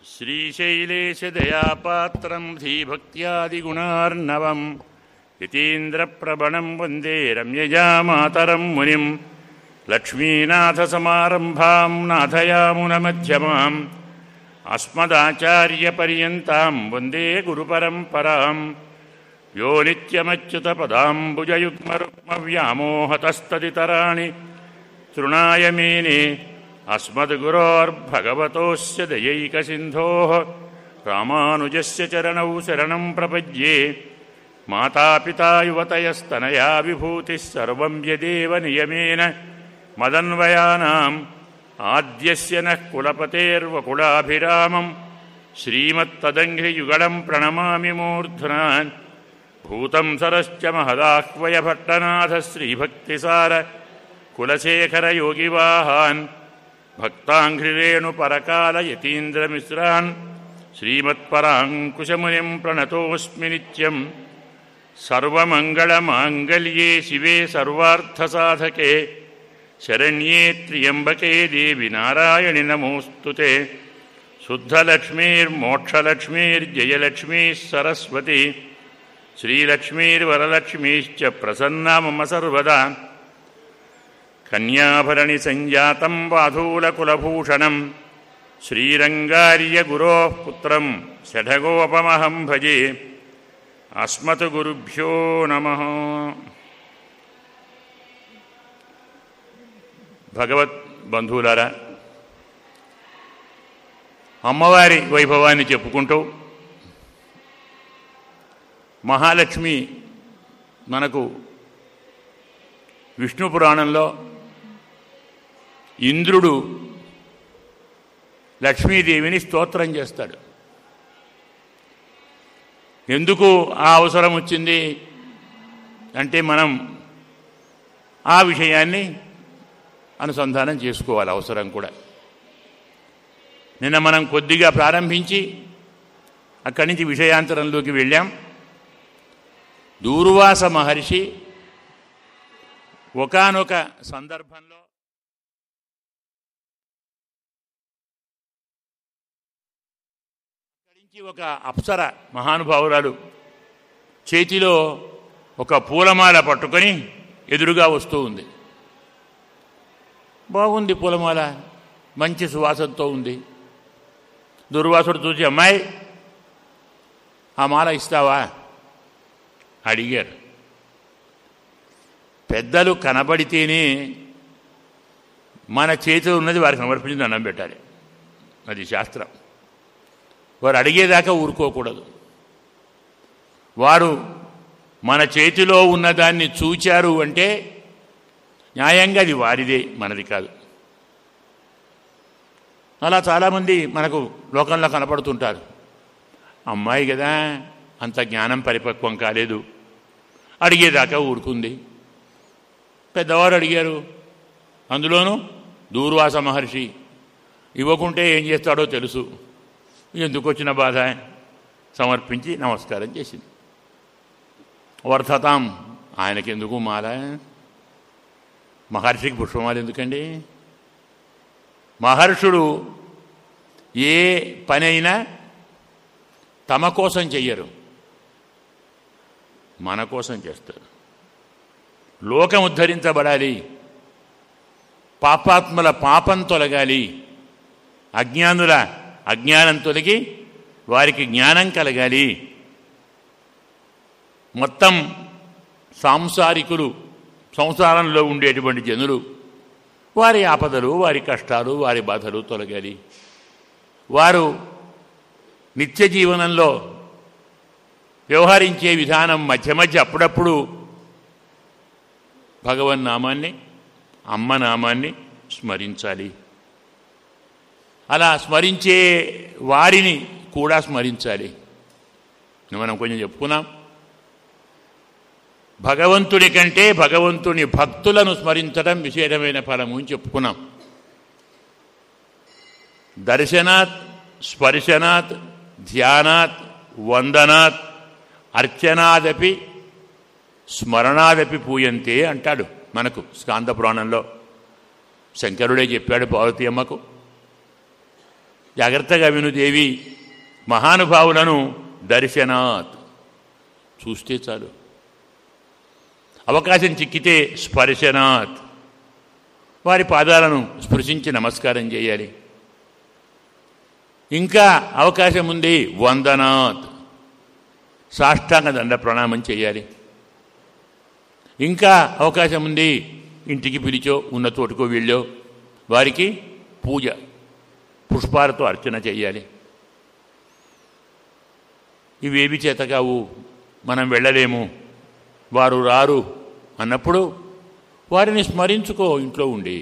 श्रीशैलेशदयापात्रं धीभक्त्यादिगुणार्णवम् यतीन्द्रप्रबणं वन्दे रम्यजा मातरं मुनिम् लक्ष्मीनाथसमारम्भां नाथयामुनमध्यमाम् अस्मदाचार्यपर्यन्तां वन्दे गुरुपरम्पराम् यो नित्यमच्युतपदाम्बुजयुग्मरुक्मव्यामोहतस्तदितराणि तृणाय मेने अस्मद्गुरोर्भगवतोऽस्य दयैकसिन्धोः रामानुजस्य चरणौ शरणं प्रपद्ये मातापिता युवतयस्तनया विभूतिः सर्वं यदेव नियमेन मदन्वयानाम् आद्यस्य नः कुलपतेर्वकुलाभिरामम् श्रीमत्तदङ्घ्रियुगळं प्रणमामि मूर्ध्ना भूतं सरश्च महदाह्वयभट्टनाथ श्रीभक्तिसार कुलशेखरयोगिवाहान् भक्ताङ्घ्रिरेणुपरकालयतीन्द्रमिश्रान् श्रीमत्पराङ्कुशमुनिं प्रणतोऽस्मि नित्यम् सर्वमङ्गलमाङ्गल्ये शिवे सर्वार्थसाधके शरण्ये त्र्यम्बके देवि नारायणि नमोऽस्तु ते शुद्धलक्ष्मीर्मोक्षलक्ष्मीर्जयलक्ष्मीः सरस्वती श्रीलक्ष्मीर्वरलक्ष्मीश्च प्रसन्ना मम सर्वदा कन्याभरणिसञ्जातं वाधूलकुलभूषणं श्रीरङ्गार्यगुरोः पुत्रं षठगोपमहं भजे अस्मत्गुरुभ्यो नमः భగవత్ బంధువులారా అమ్మవారి వైభవాన్ని చెప్పుకుంటూ మహాలక్ష్మి మనకు విష్ణు పురాణంలో ఇంద్రుడు లక్ష్మీదేవిని స్తోత్రం చేస్తాడు ఎందుకు ఆ అవసరం వచ్చింది అంటే మనం ఆ విషయాన్ని అనుసంధానం చేసుకోవాలి అవసరం కూడా నిన్న మనం కొద్దిగా ప్రారంభించి అక్కడి నుంచి విషయాంతరంలోకి వెళ్ళాం దూర్వాస మహర్షి ఒకనొక సందర్భంలో అక్కడి నుంచి ఒక అప్సర మహానుభావురాలు చేతిలో ఒక పూలమాల పట్టుకొని ఎదురుగా వస్తూ ఉంది బాగుంది పూలమాల మంచి సువాసనతో ఉంది దుర్వాసుడు చూసి అమ్మాయి ఆ మాల ఇస్తావా అడిగారు పెద్దలు కనబడితేనే మన చేతిలో ఉన్నది వారికి సమర్పించి దండం పెట్టాలి అది శాస్త్రం వారు అడిగేదాకా ఊరుకోకూడదు వారు మన చేతిలో ఉన్నదాన్ని చూచారు అంటే న్యాయంగా అది వారిదే మనది కాదు అలా చాలామంది మనకు లోకంలో కనపడుతుంటారు అమ్మాయి కదా అంత జ్ఞానం పరిపక్వం కాలేదు అడిగేదాకా ఊరుకుంది పెద్దవారు అడిగారు అందులోనూ దూర్వాస మహర్షి ఇవ్వకుంటే ఏం చేస్తాడో తెలుసు ఎందుకు వచ్చిన బాధ సమర్పించి నమస్కారం చేసింది వర్ధతాం ఆయనకెందుకు మాల మహర్షికి పుష్పమాలు ఎందుకండి మహర్షుడు ఏ పనైనా తమ కోసం చెయ్యరు మన కోసం చేస్తారు లోకం ఉద్ధరించబడాలి పాపాత్ముల పాపం తొలగాలి అజ్ఞానుల అజ్ఞానం తొలగి వారికి జ్ఞానం కలగాలి మొత్తం సాంసారికులు సంసారంలో ఉండేటువంటి జనులు వారి ఆపదలు వారి కష్టాలు వారి బాధలు తొలగాలి వారు నిత్య జీవనంలో వ్యవహరించే విధానం మధ్య మధ్య అప్పుడప్పుడు భగవన్నామాన్ని అమ్మ నామాన్ని స్మరించాలి అలా స్మరించే వారిని కూడా స్మరించాలి మనం కొంచెం చెప్పుకున్నాం భగవంతుడి కంటే భగవంతుని భక్తులను స్మరించడం విశేషమైన ఫలము అని చెప్పుకున్నాం దర్శనాత్ స్పర్శనాత్ ధ్యానాత్ వందనాత్ అర్చనాదపి స్మరణాదపి పూయంతే అంటాడు మనకు స్కాంద పురాణంలో శంకరుడే చెప్పాడు పార్వతీ అమ్మకు జాగ్రత్తగా వినుదేవి మహానుభావులను దర్శనాత్ చూస్తే చాలు అవకాశం చిక్కితే స్పర్శనాత్ వారి పాదాలను స్పృశించి నమస్కారం చేయాలి ఇంకా అవకాశం ఉంది వందనాత్ సాష్టాంగ దండ ప్రణామం చేయాలి ఇంకా అవకాశం ఉంది ఇంటికి పిలిచో ఉన్న తోటకో వెళ్ళో వారికి పూజ పుష్పాలతో అర్చన చేయాలి ఇవేవి చేత కావు మనం వెళ్ళలేము వారు రారు అన్నప్పుడు వారిని స్మరించుకో ఇంట్లో ఉండి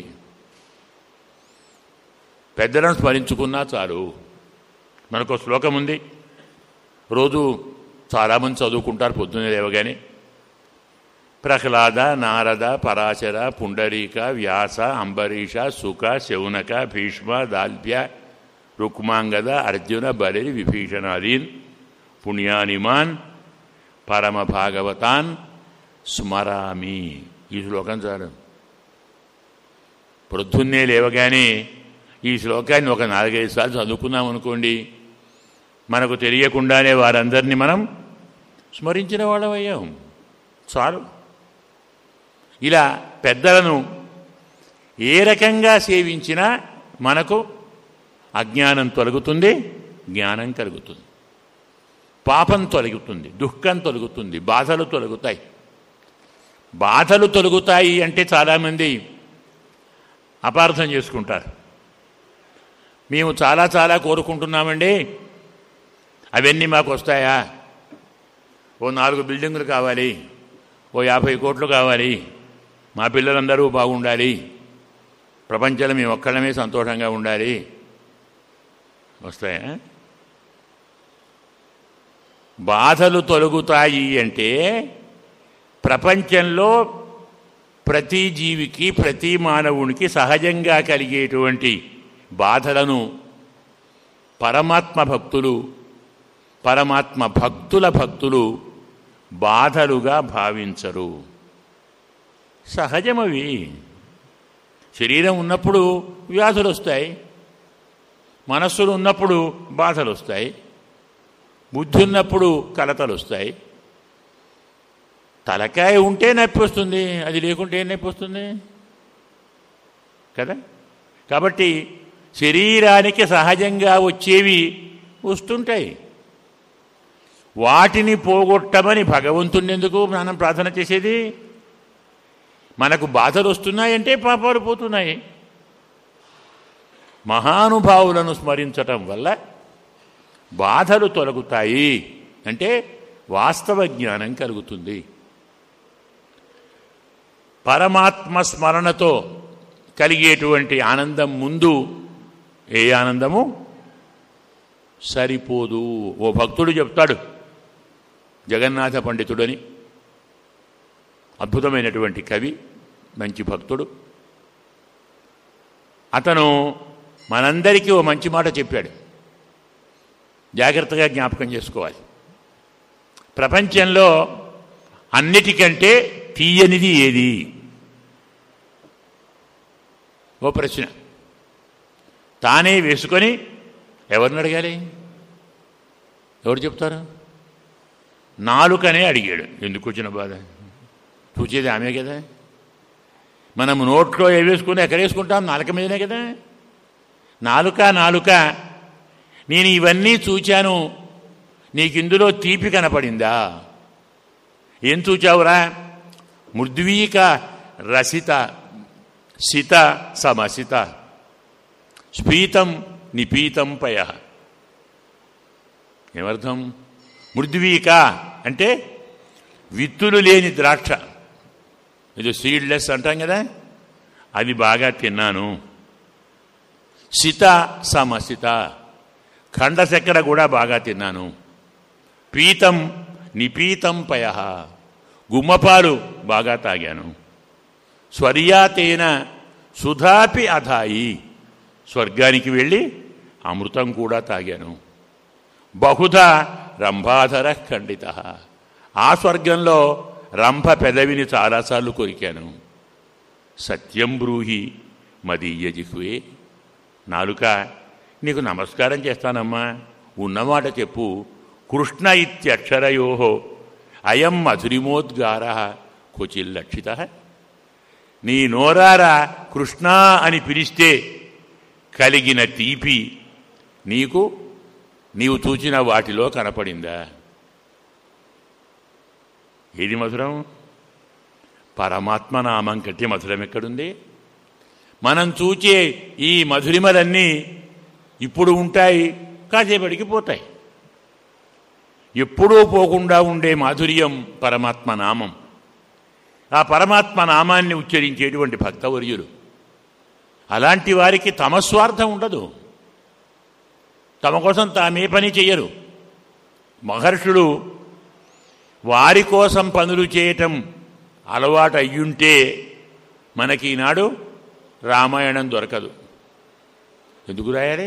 పెద్దలను స్మరించుకున్నా చాలు మనకు శ్లోకం ఉంది రోజు చాలామంది చదువుకుంటారు పొద్దున్నే లేవగానే ప్రహ్లాద నారద పరాశర పుండరీక వ్యాస అంబరీష సుఖ శౌనక భీష్మ దాల్భ్య రుక్మాంగద అర్జున బలి విభీషణాదీన్ పుణ్యానిమాన్ పరమ భాగవతాన్ స్మరామి ఈ శ్లోకం చాలు ప్రొద్దున్నే లేవగానే ఈ శ్లోకాన్ని ఒక నాలుగైదు సార్లు చదువుకున్నాం అనుకోండి మనకు తెలియకుండానే వారందరినీ మనం స్మరించిన వాళ్ళమయ్యాం చాలు ఇలా పెద్దలను ఏ రకంగా సేవించినా మనకు అజ్ఞానం తొలగుతుంది జ్ఞానం కలుగుతుంది పాపం తొలగుతుంది దుఃఖం తొలగుతుంది బాధలు తొలగుతాయి బాధలు తొలగుతాయి అంటే చాలామంది అపార్థం చేసుకుంటారు మేము చాలా చాలా కోరుకుంటున్నామండి అవన్నీ మాకు వస్తాయా ఓ నాలుగు బిల్డింగులు కావాలి ఓ యాభై కోట్లు కావాలి మా పిల్లలందరూ బాగుండాలి ప్రపంచంలో మేము ఒక్కడమే సంతోషంగా ఉండాలి వస్తాయా బాధలు తొలగుతాయి అంటే ప్రపంచంలో ప్రతి జీవికి ప్రతి మానవునికి సహజంగా కలిగేటువంటి బాధలను పరమాత్మ భక్తులు పరమాత్మ భక్తుల భక్తులు బాధలుగా భావించరు సహజమవి శరీరం ఉన్నప్పుడు వ్యాధులు వస్తాయి మనస్సులు ఉన్నప్పుడు బాధలు వస్తాయి బుద్ధి ఉన్నప్పుడు కలతలు వస్తాయి తలకాయ ఉంటే నొప్పి వస్తుంది అది లేకుంటే ఏం నొప్పి వస్తుంది కదా కాబట్టి శరీరానికి సహజంగా వచ్చేవి వస్తుంటాయి వాటిని పోగొట్టమని భగవంతుని ఎందుకు మనం ప్రార్థన చేసేది మనకు బాధలు వస్తున్నాయంటే పాపాలు పోతున్నాయి మహానుభావులను స్మరించటం వల్ల బాధలు తొలగుతాయి అంటే వాస్తవ జ్ఞానం కలుగుతుంది పరమాత్మ స్మరణతో కలిగేటువంటి ఆనందం ముందు ఏ ఆనందము సరిపోదు ఓ భక్తుడు చెప్తాడు జగన్నాథ పండితుడని అద్భుతమైనటువంటి కవి మంచి భక్తుడు అతను మనందరికీ ఓ మంచి మాట చెప్పాడు జాగ్రత్తగా జ్ఞాపకం చేసుకోవాలి ప్రపంచంలో అన్నిటికంటే తీయనిది ఏది ఓ ప్రశ్న తానే వేసుకొని ఎవరిని అడగాలి ఎవరు చెప్తారు నాలుకనే అడిగాడు ఎందుకు వచ్చిన బాధ చూచేది ఆమె కదా మనం నోట్లో ఏ వేసుకుని ఎక్కడ వేసుకుంటాం నాలుక మీదనే కదా నాలుక నాలుక నేను ఇవన్నీ చూచాను నీకు ఇందులో తీపి కనపడిందా ఏం చూచావురా మృద్వీక రసిత సిత సమసిత స్ఫీతం నిపీతం పయ ఏమర్థం మృద్వీక అంటే విత్తులు లేని ద్రాక్ష ఇది సీడ్లెస్ అంటాం కదా అది బాగా తిన్నాను సిత సమసిత ఖండచక్కెర కూడా బాగా తిన్నాను పీతం నిపీతం పయ గుమ్మపాలు బాగా తాగాను స్వర్యాతేన సుధాపి అధాయి స్వర్గానికి వెళ్ళి అమృతం కూడా తాగాను బహుధా రంభాధర ఖండిత ఆ స్వర్గంలో రంభ పెదవిని చాలాసార్లు కొరికాను సత్యం బ్రూహి మదీయ జిహ్వే నాలుక నీకు నమస్కారం చేస్తానమ్మా ఉన్నమాట చెప్పు కృష్ణ ఇత్యక్షరయో అయం మధురిమోద్గార క్వచిల్లక్షిత నీ నోరారా కృష్ణ అని పిలిస్తే కలిగిన తీపి నీకు నీవు చూచిన వాటిలో కనపడిందా ఏది మధురం పరమాత్మ నామం కంటే మధురం ఎక్కడుంది మనం చూచే ఈ మధురిమలన్నీ ఇప్పుడు ఉంటాయి కాసేపటికి పోతాయి ఎప్పుడూ పోకుండా ఉండే మాధుర్యం పరమాత్మ నామం ఆ పరమాత్మ నామాన్ని ఉచ్చరించేటువంటి భక్తవర్యులు అలాంటి వారికి తమ స్వార్థం ఉండదు తమ కోసం తామే పని చెయ్యరు మహర్షులు వారి కోసం పనులు చేయటం అలవాటు అయ్యుంటే మనకి ఈనాడు రామాయణం దొరకదు ఎందుకు రాయాలి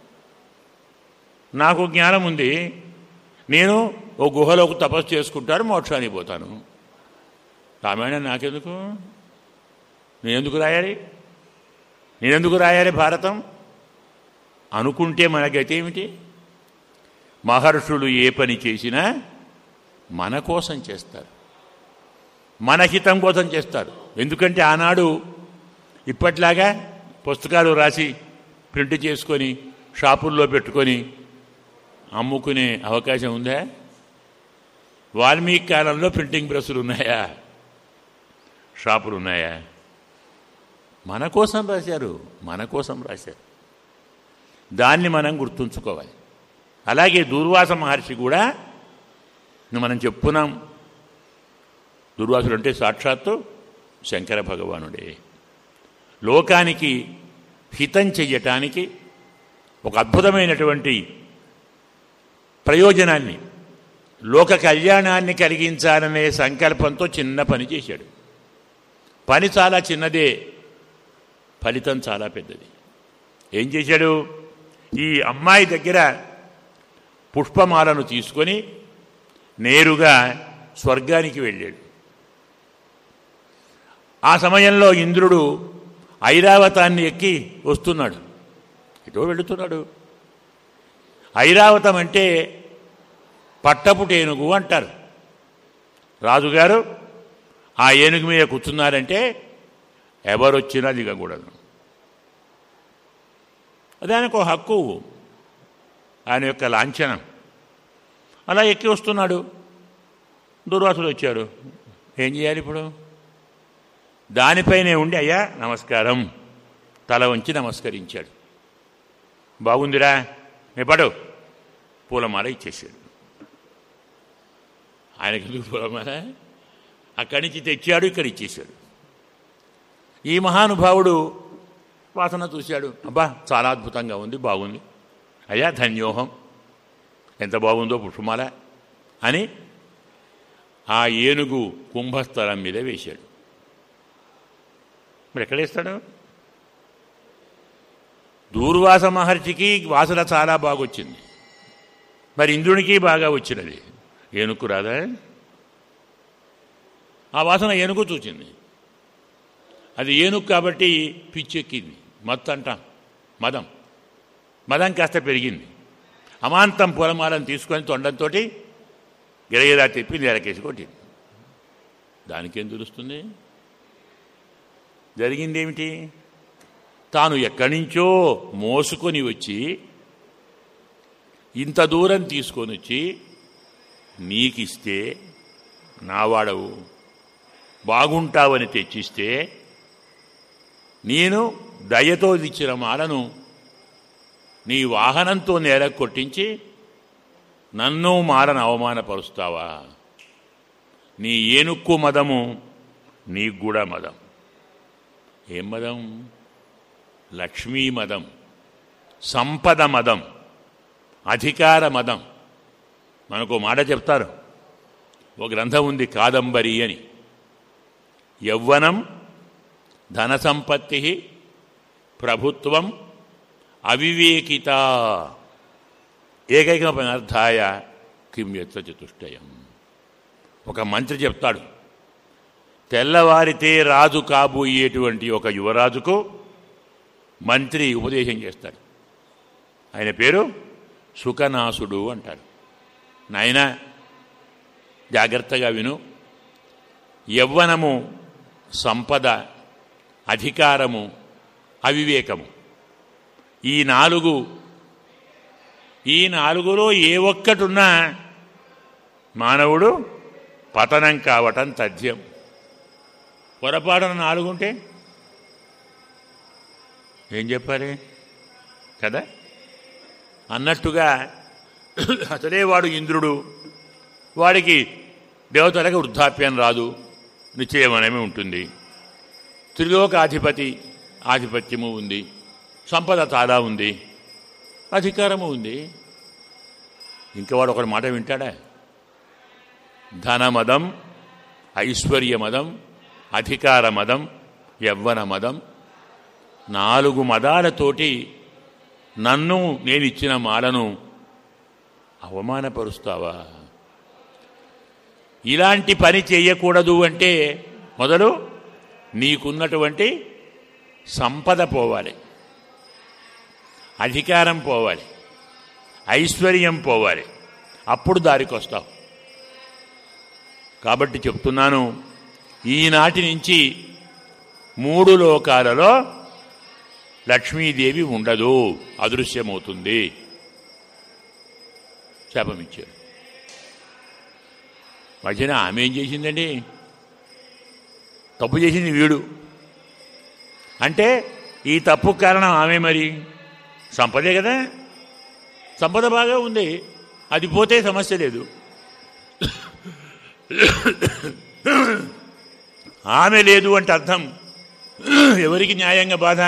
నాకు జ్ఞానం ఉంది నేను ఓ గుహలోకి తపస్సు చేసుకుంటాను మోక్షానికి పోతాను రామాయణం నాకెందుకు నేనెందుకు రాయాలి నేనెందుకు రాయాలి భారతం అనుకుంటే మన గతి ఏమిటి మహర్షులు ఏ పని చేసినా మన కోసం చేస్తారు మన హితం కోసం చేస్తారు ఎందుకంటే ఆనాడు ఇప్పట్లాగా పుస్తకాలు రాసి ప్రింట్ చేసుకొని షాపుల్లో పెట్టుకొని అమ్ముకునే అవకాశం ఉందా వాల్మీకి కాలంలో ప్రింటింగ్ ప్రెస్సులు ఉన్నాయా షాపులు ఉన్నాయా మన కోసం రాశారు మన కోసం రాశారు దాన్ని మనం గుర్తుంచుకోవాలి అలాగే దూర్వాస మహర్షి కూడా మనం చెప్పున్నాం దుర్వాసుడు అంటే సాక్షాత్తు శంకర భగవానుడే లోకానికి హితం చెయ్యటానికి ఒక అద్భుతమైనటువంటి ప్రయోజనాన్ని లోక కళ్యాణాన్ని కలిగించాలనే సంకల్పంతో చిన్న పని చేశాడు పని చాలా చిన్నదే ఫలితం చాలా పెద్దది ఏం చేశాడు ఈ అమ్మాయి దగ్గర పుష్పమాలను తీసుకొని నేరుగా స్వర్గానికి వెళ్ళాడు ఆ సమయంలో ఇంద్రుడు ఐరావతాన్ని ఎక్కి వస్తున్నాడు ఎటో వెళుతున్నాడు ఐరావతం అంటే పట్టపుట ఏనుగు అంటారు రాజుగారు ఆ ఏనుగు మీద కూర్చున్నారంటే ఎవరొచ్చినా దిగకూడదు దానికి ఒక హక్కు ఆయన యొక్క లాంఛనం అలా ఎక్కి వస్తున్నాడు దుర్వాసుడు వచ్చాడు ఏం చేయాలి ఇప్పుడు దానిపైనే ఉండి అయ్యా నమస్కారం తల వంచి నమస్కరించాడు బాగుందిరా నీ పడు పూలమాల ఇచ్చేసాడు ఆయనకి ఎందుకు పూలమాల అక్కడి నుంచి తెచ్చాడు ఇక్కడ ఇచ్చేశాడు ఈ మహానుభావుడు వాసన చూశాడు అబ్బా చాలా అద్భుతంగా ఉంది బాగుంది అయ్యా ధన్యోహం ఎంత బాగుందో పుష్పమాల అని ఆ ఏనుగు కుంభస్థలం మీద వేశాడు మరి ఎక్కడేస్తాడు దూర్వాస మహర్షికి వాసన చాలా బాగొచ్చింది మరి ఇంద్రునికి బాగా వచ్చినది ఏనుగు రాదా ఆ వాసన ఏనుగు చూచింది అది ఏనుగు కాబట్టి పిచ్చెక్కింది మత్తు అంటాం మదం మదం కాస్త పెరిగింది అమాంతం పూలమాలను తీసుకొని తొండంతో గిరగిరా తిప్పి నేలకేసి కొట్టింది దానికేం తెలుస్తుంది జరిగిందేమిటి తాను ఎక్కడి నుంచో మోసుకొని వచ్చి ఇంత దూరం తీసుకొని వచ్చి నీకిస్తే నావాడవు బాగుంటావని తెచ్చిస్తే నేను దయతో ఇచ్చిన మాలను నీ వాహనంతో నేల కొట్టించి నన్ను మారను అవమానపరుస్తావా నీ ఏనుక్కు మదము నీకు కూడా మదం ఏం మదం లక్ష్మీ మదం సంపద మదం అధికార మదం మనకు మాట చెప్తారు ఓ గ్రంథం ఉంది కాదంబరి అని యవ్వనం ధన సంపత్తి ప్రభుత్వం అవివేకిత ఏకైక పదార్థాయ కిం ఎత్ర చతుష్టయం ఒక మంత్రి చెప్తాడు తెల్లవారితే రాజు కాబోయేటువంటి ఒక యువరాజుకు మంత్రి ఉపదేశం చేస్తాడు ఆయన పేరు సుఖనాసుడు అంటారు నాయన జాగ్రత్తగా విను యవ్వనము సంపద అధికారము అవివేకము ఈ నాలుగు ఈ నాలుగులో ఏ ఒక్కటున్నా మానవుడు పతనం కావటం తథ్యం పొరపాటున నాలుగుంటే ఏం చెప్పాలి కదా అన్నట్టుగా అతడే వాడు ఇంద్రుడు వాడికి దేవతలకు వృద్ధాప్యం రాదు నిశ్చయమనమే ఉంటుంది త్రిలోకాధిపతి ఆధిపత్యము ఉంది సంపద చాలా ఉంది అధికారము ఉంది ఇంకా వాడు ఒకటి మాట వింటాడా ధనమదం ఐశ్వర్యమదం అధికార మదం యవ్వన మదం నాలుగు మదాలతోటి నన్ను నేను ఇచ్చిన మాలను అవమానపరుస్తావా ఇలాంటి పని చేయకూడదు అంటే మొదలు నీకున్నటువంటి సంపద పోవాలి అధికారం పోవాలి ఐశ్వర్యం పోవాలి అప్పుడు దారికి వస్తావు కాబట్టి చెప్తున్నాను ఈనాటి నుంచి మూడు లోకాలలో లక్ష్మీదేవి ఉండదు అదృశ్యమవుతుంది శాపమిచ్చారు మధ్యన ఆమె ఏం చేసిందండి తప్పు చేసింది వీడు అంటే ఈ తప్పు కారణం ఆమె మరి సంపదే కదా సంపద బాగా ఉంది అది పోతే సమస్య లేదు ఆమె లేదు అంటే అర్థం ఎవరికి న్యాయంగా బాధ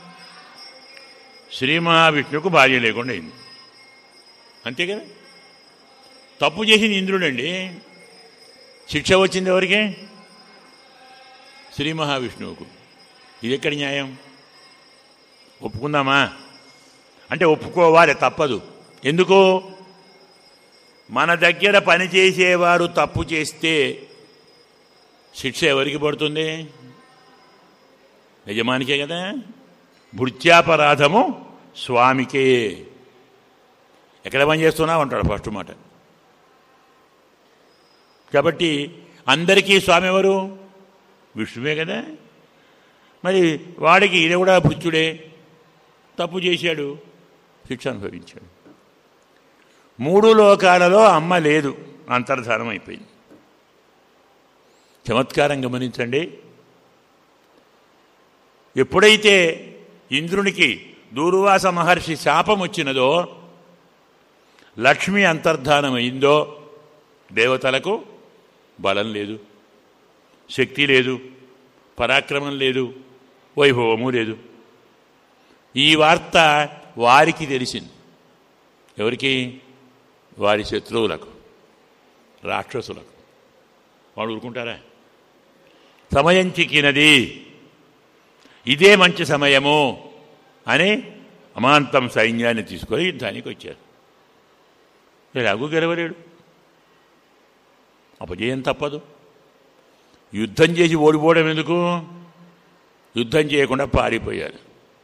శ్రీ మహావిష్ణువుకు భార్య లేకుండా అయింది అంతే కదా తప్పు చేసింది ఇంద్రుడండి శిక్ష వచ్చింది ఎవరికి శ్రీ మహావిష్ణువుకు ఇది ఎక్కడి న్యాయం ఒప్పుకుందామా అంటే ఒప్పుకోవాలి తప్పదు ఎందుకు మన దగ్గర పనిచేసేవారు తప్పు చేస్తే శిక్ష ఎవరికి పడుతుంది యజమానికే కదా భృత్యాపరాధము స్వామికే ఎక్కడ పని చేస్తున్నావు అంటాడు ఫస్ట్ మాట కాబట్టి అందరికీ స్వామి ఎవరు విష్ణువే కదా మరి వాడికి ఇది కూడా భృత్యుడే తప్పు చేశాడు శిక్ష అనుభవించాడు మూడు లోకాలలో అమ్మ లేదు అంతర్ధానం అయిపోయింది చమత్కారం గమనించండి ఎప్పుడైతే ఇంద్రునికి దూర్వాస మహర్షి శాపం వచ్చినదో లక్ష్మి అంతర్ధానమైందో దేవతలకు బలం లేదు శక్తి లేదు పరాక్రమం లేదు వైభవము లేదు ఈ వార్త వారికి తెలిసింది ఎవరికి వారి శత్రువులకు రాక్షసులకు వాడు ఊరుకుంటారా సమయం చిక్కినది ఇదే మంచి సమయము అని అమాంతం సైన్యాన్ని తీసుకొని యుద్ధానికి వచ్చారు ఎలాగూ గెలవలేడు అపజయం తప్పదు యుద్ధం చేసి ఓడిపోవడం ఎందుకు యుద్ధం చేయకుండా పారిపోయారు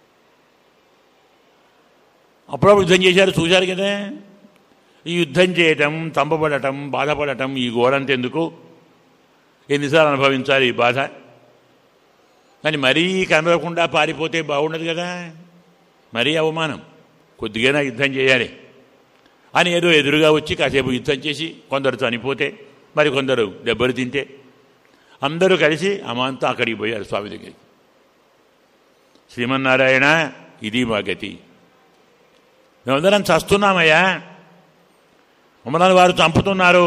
అప్పుడప్పుడు యుద్ధం చేశారు చూశారు కదా ఈ యుద్ధం చేయటం తంపబడటం బాధపడటం ఈ ఘోరంత ఎందుకు ఎన్నిసార్లు అనుభవించాలి ఈ బాధ కానీ మరీ కనరకుండా పారిపోతే బాగుండదు కదా మరీ అవమానం కొద్దిగా యుద్ధం చేయాలి అని ఏదో ఎదురుగా వచ్చి కాసేపు యుద్ధం చేసి కొందరు చనిపోతే మరి కొందరు దెబ్బలు తింటే అందరూ కలిసి అమాంతా అక్కడికి పోయారు స్వామి దగ్గరికి శ్రీమన్నారాయణ ఇది మా గతి మేమందరం చస్తున్నామయ్యా మమ్మల్ని వారు చంపుతున్నారు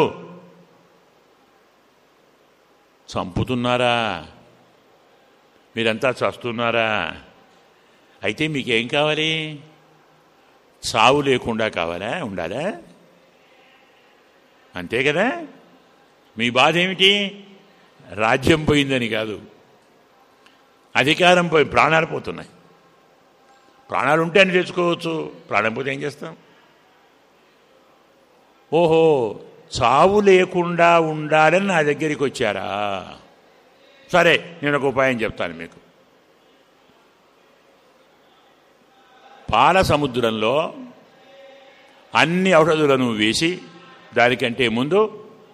చంపుతున్నారా మీరంతా చస్తున్నారా అయితే మీకేం కావాలి చావు లేకుండా కావాలా ఉండాలా అంతే కదా మీ బాధ ఏమిటి రాజ్యం పోయిందని కాదు అధికారం పోయి ప్రాణాలు పోతున్నాయి ప్రాణాలు ఉంటే అని తెచ్చుకోవచ్చు ప్రాణం పోతే ఏం చేస్తాం ఓహో చావు లేకుండా ఉండాలని నా దగ్గరికి వచ్చారా సరే నేను ఒక ఉపాయం చెప్తాను మీకు పాల సముద్రంలో అన్ని ఔషధులను వేసి దానికంటే ముందు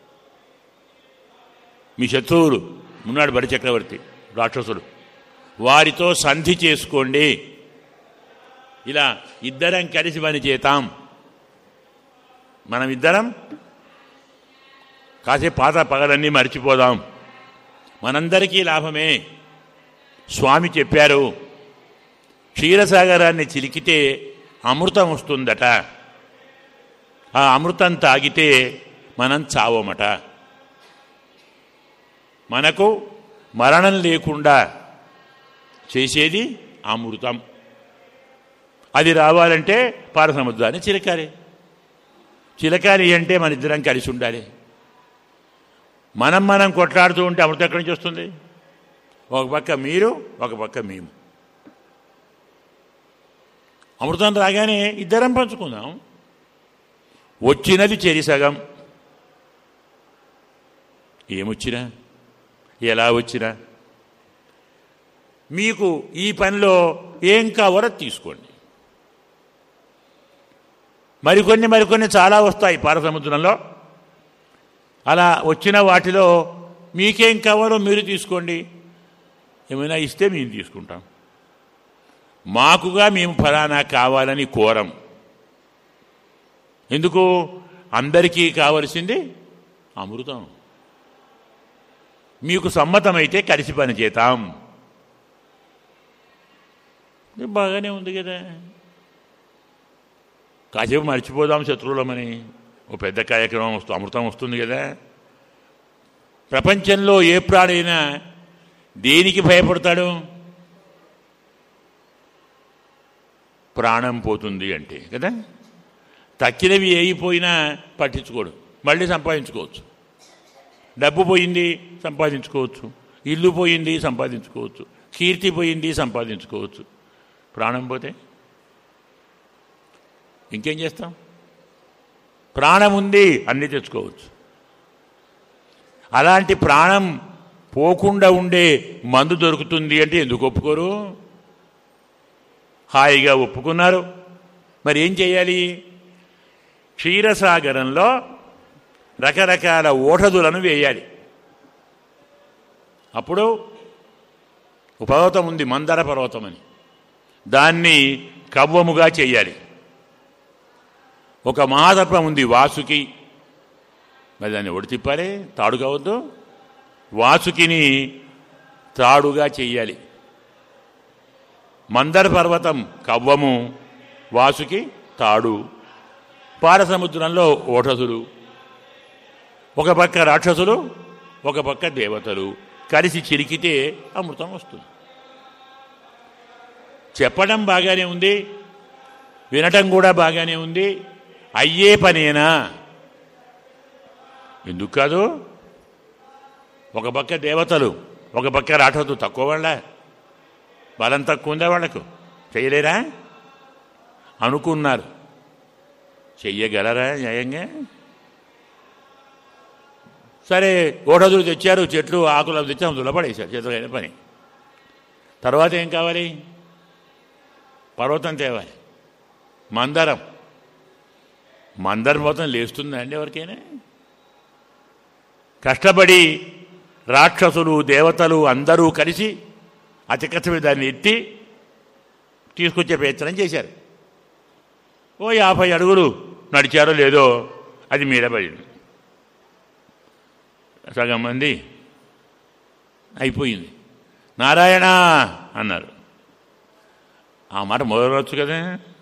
మీ శత్రువులు ఉన్నాడు బడి చక్రవర్తి రాక్షసుడు వారితో సంధి చేసుకోండి ఇలా ఇద్దరం కలిసి పని చేతాం మనం ఇద్దరం కాసేపు పాత పగలన్నీ మర్చిపోదాం మనందరికీ లాభమే స్వామి చెప్పారు క్షీరసాగరాన్ని చిలికితే అమృతం వస్తుందట ఆ అమృతం తాగితే మనం చావమట మనకు మరణం లేకుండా చేసేది అమృతం అది రావాలంటే పారసముద్రాన్ని చిలకాలి చిలకాలి అంటే మన ఇద్దరం కలిసి ఉండాలి మనం మనం కొట్లాడుతూ ఉంటే అమృతం ఎక్కడి నుంచి వస్తుంది ఒక పక్క మీరు ఒక పక్క మేము అమృతం రాగానే ఇద్దరం పంచుకుందాం వచ్చినది చెరి సగం ఏమొచ్చినా ఎలా వచ్చినా మీకు ఈ పనిలో ఏం కావాలో తీసుకోండి మరికొన్ని మరికొన్ని చాలా వస్తాయి పారసముద్రంలో అలా వచ్చిన వాటిలో మీకేం కావాలో మీరు తీసుకోండి ఏమైనా ఇస్తే మేము తీసుకుంటాం మాకుగా మేము ఫలానా కావాలని కోరం ఎందుకు అందరికీ కావలసింది అమృతం మీకు సమ్మతమైతే కలిసి పని చేతాం ఇది బాగానే ఉంది కదా కాసేపు మర్చిపోదాం శత్రువులమని ఓ పెద్ద కార్యక్రమం వస్తూ అమృతం వస్తుంది కదా ప్రపంచంలో ఏ ప్రాణైనా దేనికి భయపడతాడు ప్రాణం పోతుంది అంటే కదా తక్కినవి అయిపోయినా పట్టించుకోడు మళ్ళీ సంపాదించుకోవచ్చు డబ్బు పోయింది సంపాదించుకోవచ్చు ఇల్లు పోయింది సంపాదించుకోవచ్చు కీర్తి పోయింది సంపాదించుకోవచ్చు ప్రాణం పోతే ఇంకేం చేస్తాం ప్రాణం ఉంది అన్నీ తెచ్చుకోవచ్చు అలాంటి ప్రాణం పోకుండా ఉండే మందు దొరుకుతుంది అంటే ఎందుకు ఒప్పుకోరు హాయిగా ఒప్పుకున్నారు మరి ఏం చేయాలి క్షీరసాగరంలో రకరకాల ఓషధులను వేయాలి అప్పుడు ఒక పర్వతం ఉంది మందర పర్వతం అని దాన్ని కవ్వముగా చేయాలి ఒక మహాతత్వం ఉంది వాసుకి మరి దాన్ని ఒడి తిప్పాలి తాడు కావద్దు వాసుకిని తాడుగా చెయ్యాలి మందర పర్వతం కవ్వము వాసుకి తాడు పారసముద్రంలో ఓషధులు ఒక పక్క రాక్షసులు ఒక పక్క దేవతలు కలిసి చిరికితే అమృతం వస్తుంది చెప్పడం బాగానే ఉంది వినటం కూడా బాగానే ఉంది అయ్యే పనేనా ఎందుకు కాదు ఒక పక్క దేవతలు ఒక పక్క రాఠోదు తక్కువ వాళ్ళ బలం తక్కువ ఉందా వాళ్లకు చేయలేరా అనుకున్నారు చెయ్యగలరా న్యాయంగా సరే ఓటదులు తెచ్చారు చెట్లు ఆకులు అవి తెచ్చాము దులపడేశారు చేతులైన పని తర్వాత ఏం కావాలి పర్వతం తేవాలి మందరం మందర పర్వతం లేస్తుందా అండి ఎవరికైనా కష్టపడి రాక్షసులు దేవతలు అందరూ కలిసి అతి కష్టపడి దాన్ని ఎత్తి తీసుకొచ్చే ప్రయత్నం చేశారు ఓ యాభై అడుగులు నడిచారో లేదో అది మీడబడింది సగం మంది అయిపోయింది నారాయణ అన్నారు ఆ మాట మొదలవచ్చు కదా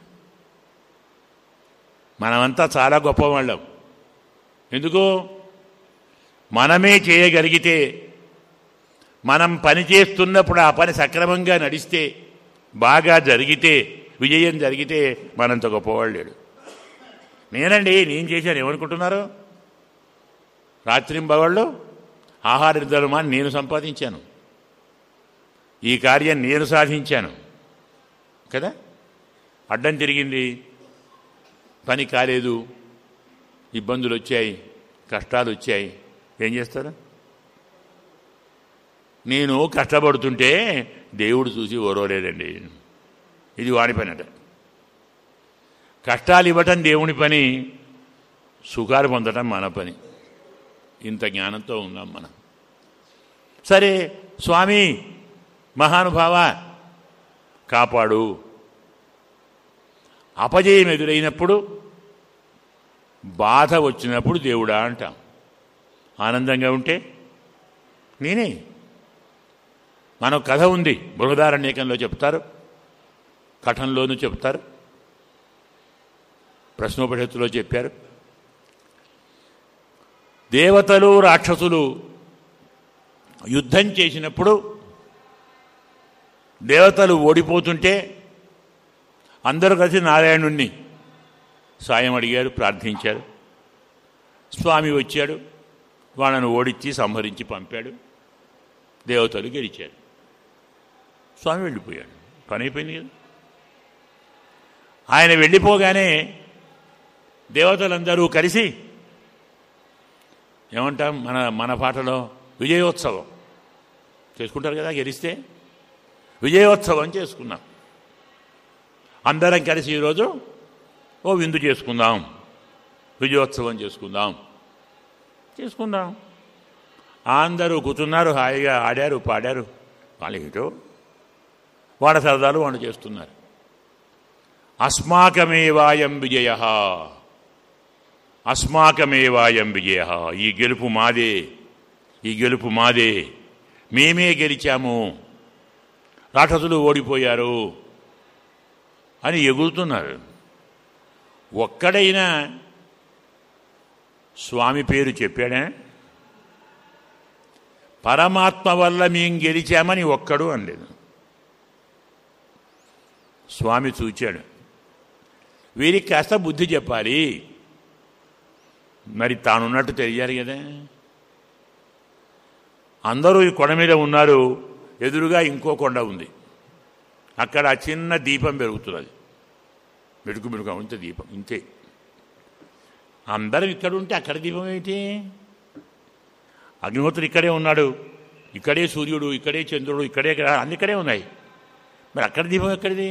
మనమంతా చాలా గొప్పవాళ్ళం ఎందుకు మనమే చేయగలిగితే మనం పని చేస్తున్నప్పుడు ఆ పని సక్రమంగా నడిస్తే బాగా జరిగితే విజయం జరిగితే మనంత గొప్పవాళ్ళు లేడు నేనండి నేను చేశాను ఏమనుకుంటున్నారు రాత్రింబవాళ్ళు ఆహార నిర్ధర్మాన్ని నేను సంపాదించాను ఈ కార్యం నేను సాధించాను కదా అడ్డం తిరిగింది పని కాలేదు ఇబ్బందులు వచ్చాయి కష్టాలు వచ్చాయి ఏం చేస్తారు నేను కష్టపడుతుంటే దేవుడు చూసి ఓరవలేదండి ఇది వాడి పని అట కష్టాలు ఇవ్వటం దేవుని పని సుఖాలు పొందటం మన పని ఇంత జ్ఞానంతో ఉన్నాం మనం సరే స్వామి మహానుభావ కాపాడు అపజయం ఎదురైనప్పుడు బాధ వచ్చినప్పుడు దేవుడా అంటాం ఆనందంగా ఉంటే నేనే మన కథ ఉంది బృహదారణ్యకంలో చెప్తారు కథంలోనూ చెప్తారు ప్రశ్నోపనిషత్తులో చెప్పారు దేవతలు రాక్షసులు యుద్ధం చేసినప్పుడు దేవతలు ఓడిపోతుంటే అందరూ కలిసి నారాయణుణ్ణి సాయం అడిగారు ప్రార్థించారు స్వామి వచ్చాడు వాళ్ళను ఓడించి సంహరించి పంపాడు దేవతలు గెలిచారు స్వామి వెళ్ళిపోయాడు పని అయిపోయింది కదా ఆయన వెళ్ళిపోగానే దేవతలందరూ కలిసి ఏమంటాం మన మన పాటలో విజయోత్సవం చేసుకుంటారు కదా గెలిస్తే విజయోత్సవం చేసుకున్నాం అందరం కలిసి ఈరోజు ఓ విందు చేసుకుందాం విజయోత్సవం చేసుకుందాం చేసుకుందాం అందరూ కూర్చున్నారు హాయిగా ఆడారు పాడారు వాళ్ళు ఏటో వాళ్ళ సరదాలు వాళ్ళు చేస్తున్నారు అస్మాకమేవాయం విజయ అస్మాకమేవాయం విజయ ఈ గెలుపు మాదే ఈ గెలుపు మాదే మేమే గెలిచాము రాక్షసులు ఓడిపోయారు అని ఎగురుతున్నారు ఒక్కడైనా స్వామి పేరు చెప్పాడా పరమాత్మ వల్ల మేం గెలిచామని ఒక్కడు అనలేదు స్వామి చూచాడు వీరికి కాస్త బుద్ధి చెప్పాలి మరి తానున్నట్టు తెలియాలి కదా అందరూ ఈ కొండ మీద ఉన్నారు ఎదురుగా ఇంకో కొండ ఉంది అక్కడ ఆ చిన్న దీపం పెరుగుతున్నది మెడుకు మెడుకు ఇంత దీపం ఇంతే అందరం ఇక్కడ ఉంటే అక్కడ దీపం ఏంటి అగ్నిహోత్రుడు ఇక్కడే ఉన్నాడు ఇక్కడే సూర్యుడు ఇక్కడే చంద్రుడు ఇక్కడే గ్రహ- అన్ని ఇక్కడే ఉన్నాయి మరి అక్కడ దీపం ఎక్కడిది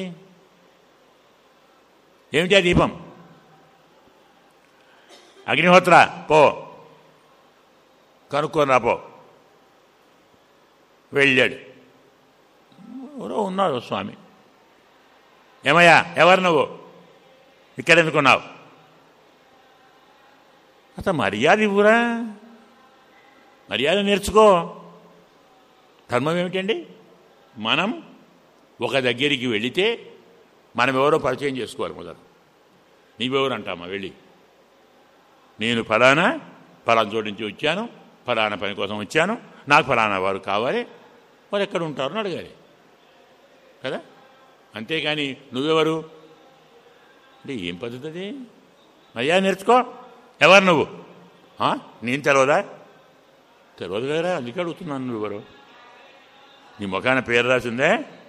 ఏమిటి ఆ దీపం అగ్నిహోత్ర పో కనుక్కొని రా పో వెళ్ళాడు ఎవరో ఉన్నారు స్వామి ఏమయ్యా ఎవరు నువ్వు ఇక్కడ ఎందుకున్నావు అసలు మర్యాద ఇవ్వురా మర్యాద నేర్చుకో ధర్మం ఏమిటండి మనం ఒక దగ్గరికి వెళితే మనం ఎవరో పరిచయం చేసుకోవాలి మొదలు నీవెవరు అంటామా వెళ్ళి నేను ఫలానా ఫలానా చోటు నుంచి వచ్చాను ఫలానా పని కోసం వచ్చాను నాకు ఫలానా వారు కావాలి వారు ఎక్కడ ఉంటారని అడగాలి కదా అంతేకాని నువ్వెవరు అంటే ఏం పద్ధతి అది అయ్యా నేర్చుకో ఎవరు నువ్వు ఆ? నేను తెలవదా తెలియదు కదరా అందుకే అడుగుతున్నాను నువ్వెవరు నీ ముఖాన పేరు రాసిందే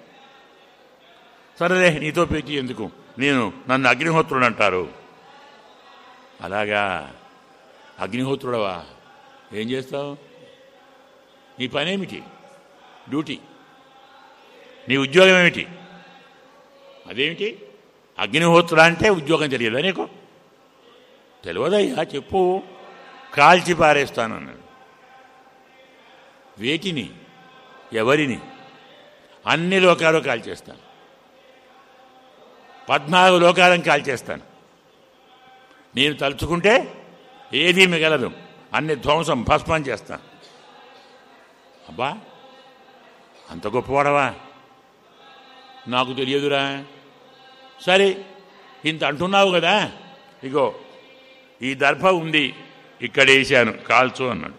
సరేలే నీతో పేచి ఎందుకు నేను నన్ను అగ్నిహోత్రుడు అంటారు అలాగా అగ్నిహోత్రుడవా ఏం చేస్తావు నీ పనేమిటి డ్యూటీ నీ ఉద్యోగం ఏమిటి అదేమిటి అగ్నిహోత్రుడు అంటే ఉద్యోగం తెలియదా నీకు తెలియదయ్యా చెప్పు కాల్చి పారేస్తానన్నాడు వేటిని ఎవరిని అన్ని లోకాలు కాల్చేస్తాను పద్నాలుగు లోకాలను కాల్చేస్తాను నేను తలుచుకుంటే ఏదీ మిగలదు అన్ని ధ్వంసం భస్మం చేస్తాను అబ్బా అంత గొప్పవాడవా నాకు తెలియదురా సరే ఇంత అంటున్నావు కదా ఇగో ఈ దర్భ ఉంది ఇక్కడ వేసాను కాల్చు అన్నాడు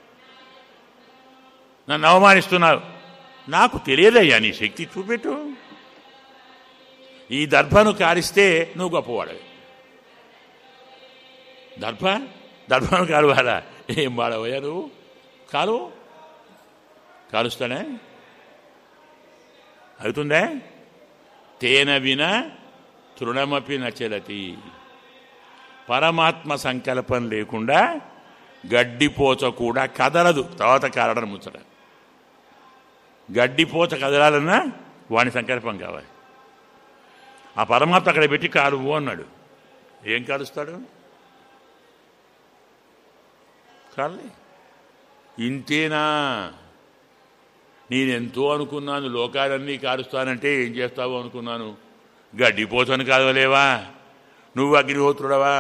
నన్ను అవమానిస్తున్నావు నాకు తెలియదయ్యా నీ శక్తి చూపెట్టు ఈ దర్భను కారిస్తే నువ్వు గొప్పవాడవి దర్భ దర్భను కాలువాడా ఏం వాడవయ్యా నువ్వు కాలు కాలుస్తానే అవుతుందే తేన విన తృణమపి నచలతి పరమాత్మ సంకల్పం లేకుండా గడ్డిపోచ కూడా కదలదు తర్వాత కారడం ముచ్చట గడ్డిపోచ కదలాలన్నా వాని సంకల్పం కావాలి ఆ పరమాత్మ అక్కడ పెట్టి కాలువు అన్నాడు ఏం కాలుస్తాడు కాలే ఇంతేనా నేనెంతో అనుకున్నాను లోకాలన్నీ కారుస్తానంటే ఏం చేస్తావు అనుకున్నాను గడ్డిపోతాను కాదలేవా నువ్వు అగ్నిహోత్రుడవా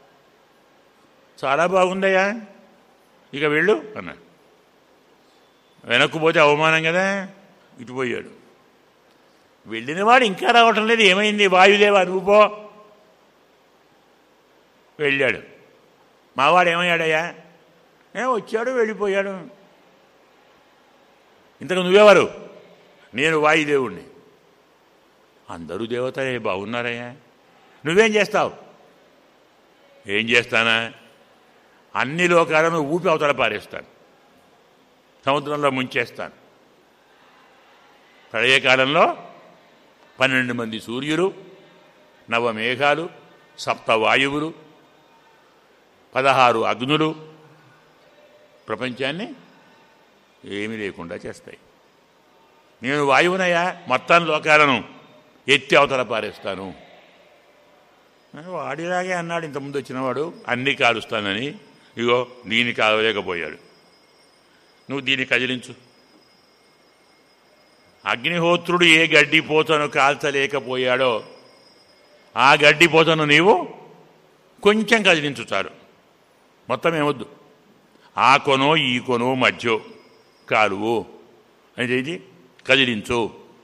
చాలా బాగుందయ్యా ఇక వెళ్ళు అన్నాడు వెనక్కు పోతే అవమానం కదా ఇటు పోయాడు వెళ్ళినవాడు ఇంకా రావటం లేదు ఏమైంది వాయుదేవా నువ్వు పో వెళ్ళాడు మావాడు ఏమయ్యాడయ్యా ఏ వచ్చాడు వెళ్ళిపోయాడు ఇంతకు నువ్వెవరు నేను వాయుదేవుణ్ణి అందరూ దేవతలే బాగున్నారయ్యా నువ్వేం చేస్తావు ఏం చేస్తానా అన్ని లోకాలను ఊపి అవతల పారేస్తాను సముద్రంలో ముంచేస్తాను ప్రళయకాలంలో పన్నెండు మంది సూర్యులు నవమేఘాలు సప్తవాయువులు పదహారు అగ్నులు ప్రపంచాన్ని ఏమీ లేకుండా చేస్తాయి నేను వాయువునయ్యా మొత్తం లోకాలను ఎత్తి అవతల పారేస్తాను వాడిలాగే అన్నాడు ఇంతకుముందు వచ్చినవాడు అన్నీ కాలుస్తానని ఇగో దీన్ని కాలలేకపోయాడు నువ్వు దీన్ని కదిలించు అగ్నిహోత్రుడు ఏ గడ్డిపోతను కాల్చలేకపోయాడో ఆ గడ్డిపోతను నీవు కొంచెం కదిలించు చాలు మొత్తం ఏమొద్దు ఆ కొనో ఈ కొనో మధ్య కాలువు అంటే ఇది కదిలించు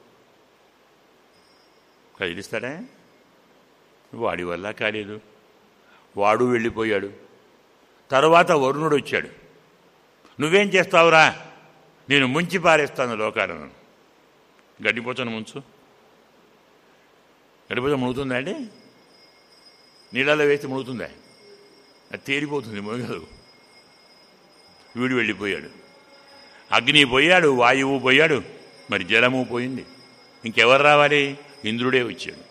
కదిలిస్తాడా వాడి వల్ల కాలేదు వాడు వెళ్ళిపోయాడు తరువాత వరుణుడు వచ్చాడు నువ్వేం చేస్తావురా నేను ముంచి పారేస్తాను లోకాలను గడ్డిపోతాను ముంచు గడ్డిపోత మునుగుతుందా అండి నీళ్ళలో వేస్తే మునుగుతుందా అది తేలిపోతుంది మునగదు వీడు వెళ్ళిపోయాడు అగ్ని పోయాడు వాయువు పోయాడు మరి జలము పోయింది ఇంకెవరు రావాలి ఇంద్రుడే వచ్చాడు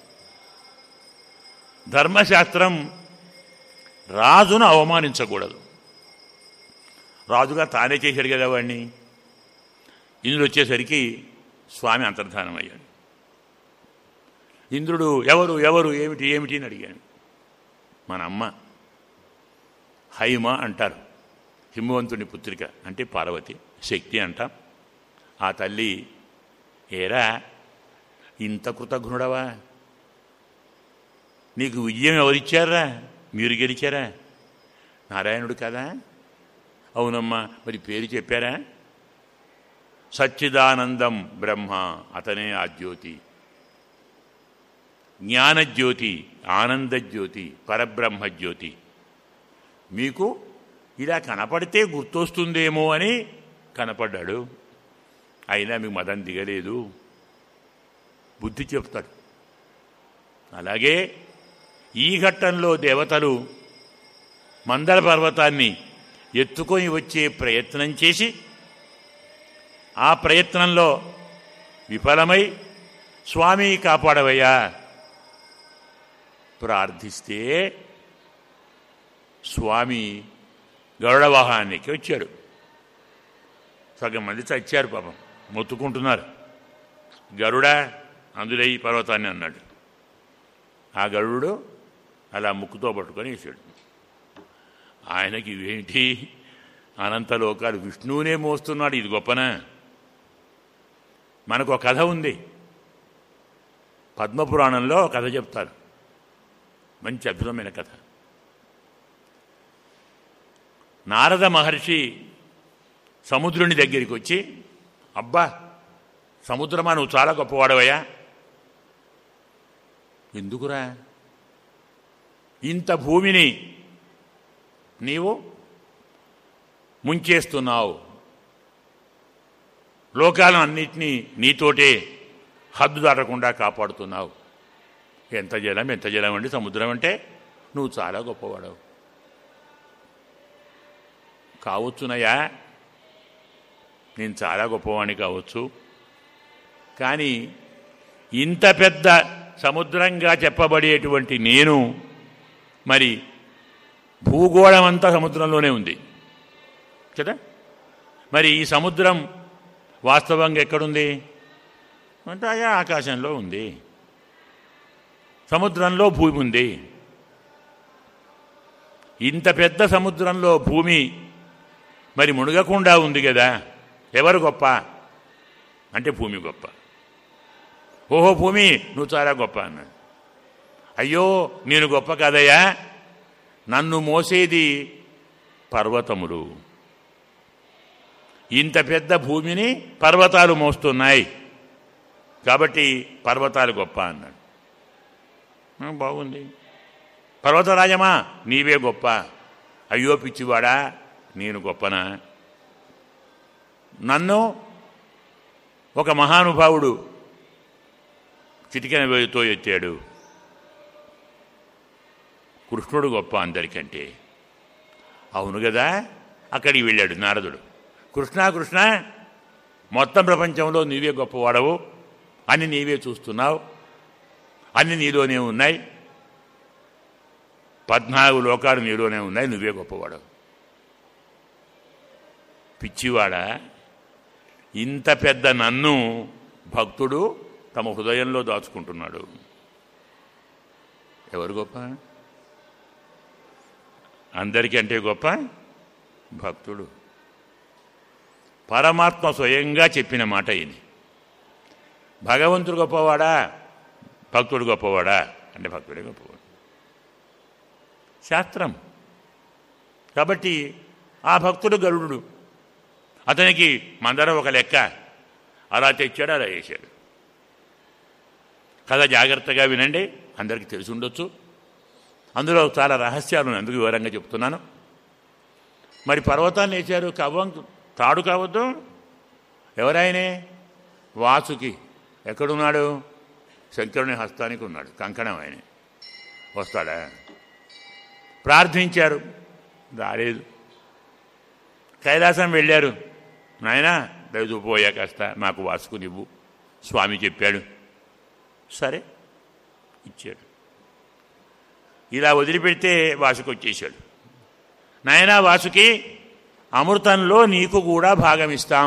ధర్మశాస్త్రం రాజును అవమానించకూడదు రాజుగా తానే చేశాడు కదా వాడిని ఇంద్రుడు వచ్చేసరికి స్వామి అంతర్ధానం అయ్యాడు ఇంద్రుడు ఎవరు ఎవరు ఏమిటి ఏమిటి అని అడిగాడు మన అమ్మ హైమ అంటారు హిమవంతుని పుత్రిక అంటే పార్వతి శక్తి అంటాం ఆ తల్లి ఏరా ఇంత కృతజ్ఞుడవా నీకు విజయం ఎవరిచ్చారా మీరు గెలిచారా నారాయణుడు కదా అవునమ్మా మరి పేరు చెప్పారా సచ్చిదానందం బ్రహ్మ అతనే ఆ జ్యోతి జ్ఞానజ్యోతి ఆనందజ్యోతి పరబ్రహ్మ జ్యోతి మీకు ఇలా కనపడితే గుర్తొస్తుందేమో అని కనపడ్డాడు అయినా మీకు మదం దిగలేదు బుద్ధి చెప్తాడు అలాగే ఈ ఘట్టంలో దేవతలు మందర పర్వతాన్ని ఎత్తుకొని వచ్చే ప్రయత్నం చేసి ఆ ప్రయత్నంలో విఫలమై స్వామి కాపాడవయ్యా ప్రార్థిస్తే స్వామి గరుడ వాహనానికి వచ్చాడు సగం మంది చచ్చారు పాపం మొత్తుకుంటున్నారు గరుడా అందులో ఈ పర్వతాన్ని అన్నాడు ఆ గరుడు అలా ముక్కుతో పట్టుకొని వేసాడు ఆయనకి ఇవేంటి అనంత లోకాలు విష్ణువునే మోస్తున్నాడు ఇది గొప్పనా మనకు ఒక కథ ఉంది పద్మపురాణంలో కథ చెప్తారు మంచి అద్భుతమైన కథ నారద మహర్షి సముద్రుని దగ్గరికి వచ్చి అబ్బా సముద్రమా నువ్వు చాలా గొప్పవాడవయ్యా ఎందుకురా ఇంత భూమిని నీవు ముంచేస్తున్నావు లోకాలను అన్నిటినీ నీతోటే హద్దు దాటకుండా కాపాడుతున్నావు ఎంత జలం ఎంత జలం అండి సముద్రం అంటే నువ్వు చాలా గొప్పవాడవు కావచ్చునయ్యా నేను చాలా గొప్పవాణ్ణి కావచ్చు కానీ ఇంత పెద్ద సముద్రంగా చెప్పబడేటువంటి నేను మరి భూగోళం అంతా సముద్రంలోనే ఉంది కదా మరి ఈ సముద్రం వాస్తవంగా ఎక్కడుంది అంటే అయ్యా ఆకాశంలో ఉంది సముద్రంలో భూమి ఉంది ఇంత పెద్ద సముద్రంలో భూమి మరి మునగకుండా ఉంది కదా ఎవరు గొప్ప అంటే భూమి గొప్ప ఓహో భూమి నువ్వు చాలా గొప్ప అన్నాడు అయ్యో నేను గొప్ప కాదయ్యా నన్ను మోసేది పర్వతములు ఇంత పెద్ద భూమిని పర్వతాలు మోస్తున్నాయి కాబట్టి పర్వతాలు గొప్ప అన్నాడు ఆ, బాగుంది పర్వతరాజమా నీవే గొప్ప అయ్యో పిచ్చివాడా నేను గొప్పనా నన్ను ఒక మహానుభావుడు చిటికెన వేలుతో ఎత్తాడు కృష్ణుడు గొప్ప అందరికంటే అవును కదా అక్కడికి వెళ్ళాడు నారదుడు కృష్ణ కృష్ణ మొత్తం ప్రపంచంలో నీవే గొప్పవాడవు అని నీవే చూస్తున్నావు అన్ని నీలోనే ఉన్నాయి పద్నాలుగు లోకాలు నీలోనే ఉన్నాయి నువ్వే గొప్పవాడవు పిచ్చివాడా ఇంత పెద్ద నన్ను భక్తుడు తమ హృదయంలో దాచుకుంటున్నాడు ఎవరు గొప్ప అందరికంటే గొప్ప భక్తుడు పరమాత్మ స్వయంగా చెప్పిన మాట ఇది భగవంతుడు గొప్పవాడా భక్తుడు గొప్పవాడా అంటే భక్తుడే గొప్పవాడు శాస్త్రం కాబట్టి ఆ భక్తుడు గరుడు అతనికి మందరం ఒక లెక్క అలా తెచ్చాడు అలా చేశాడు కథ జాగ్రత్తగా వినండి అందరికీ తెలిసి ఉండొచ్చు అందులో చాలా రహస్యాలు ఉన్నాయి, అందుకు వివరంగా చెప్తున్నాను మరి పర్వతాన్ని వేశారు కవ్వం తాడు కావద్దు ఎవరాయనే వాసుకి ఎక్కడున్నాడు శంకరుని హస్తానికి ఉన్నాడు కంకణం ఆయన వస్తాడా ప్రార్థించారు రాలేదు కైలాసం వెళ్ళారు నాయనా రైతు పోయా కాస్త నాకు వాసుకునివ్వు స్వామి చెప్పాడు సరే ఇచ్చాడు ఇలా వదిలిపెడితే వాసుకు వచ్చేసాడు నాయనా వాసుకి అమృతంలో నీకు కూడా భాగం ఇస్తాం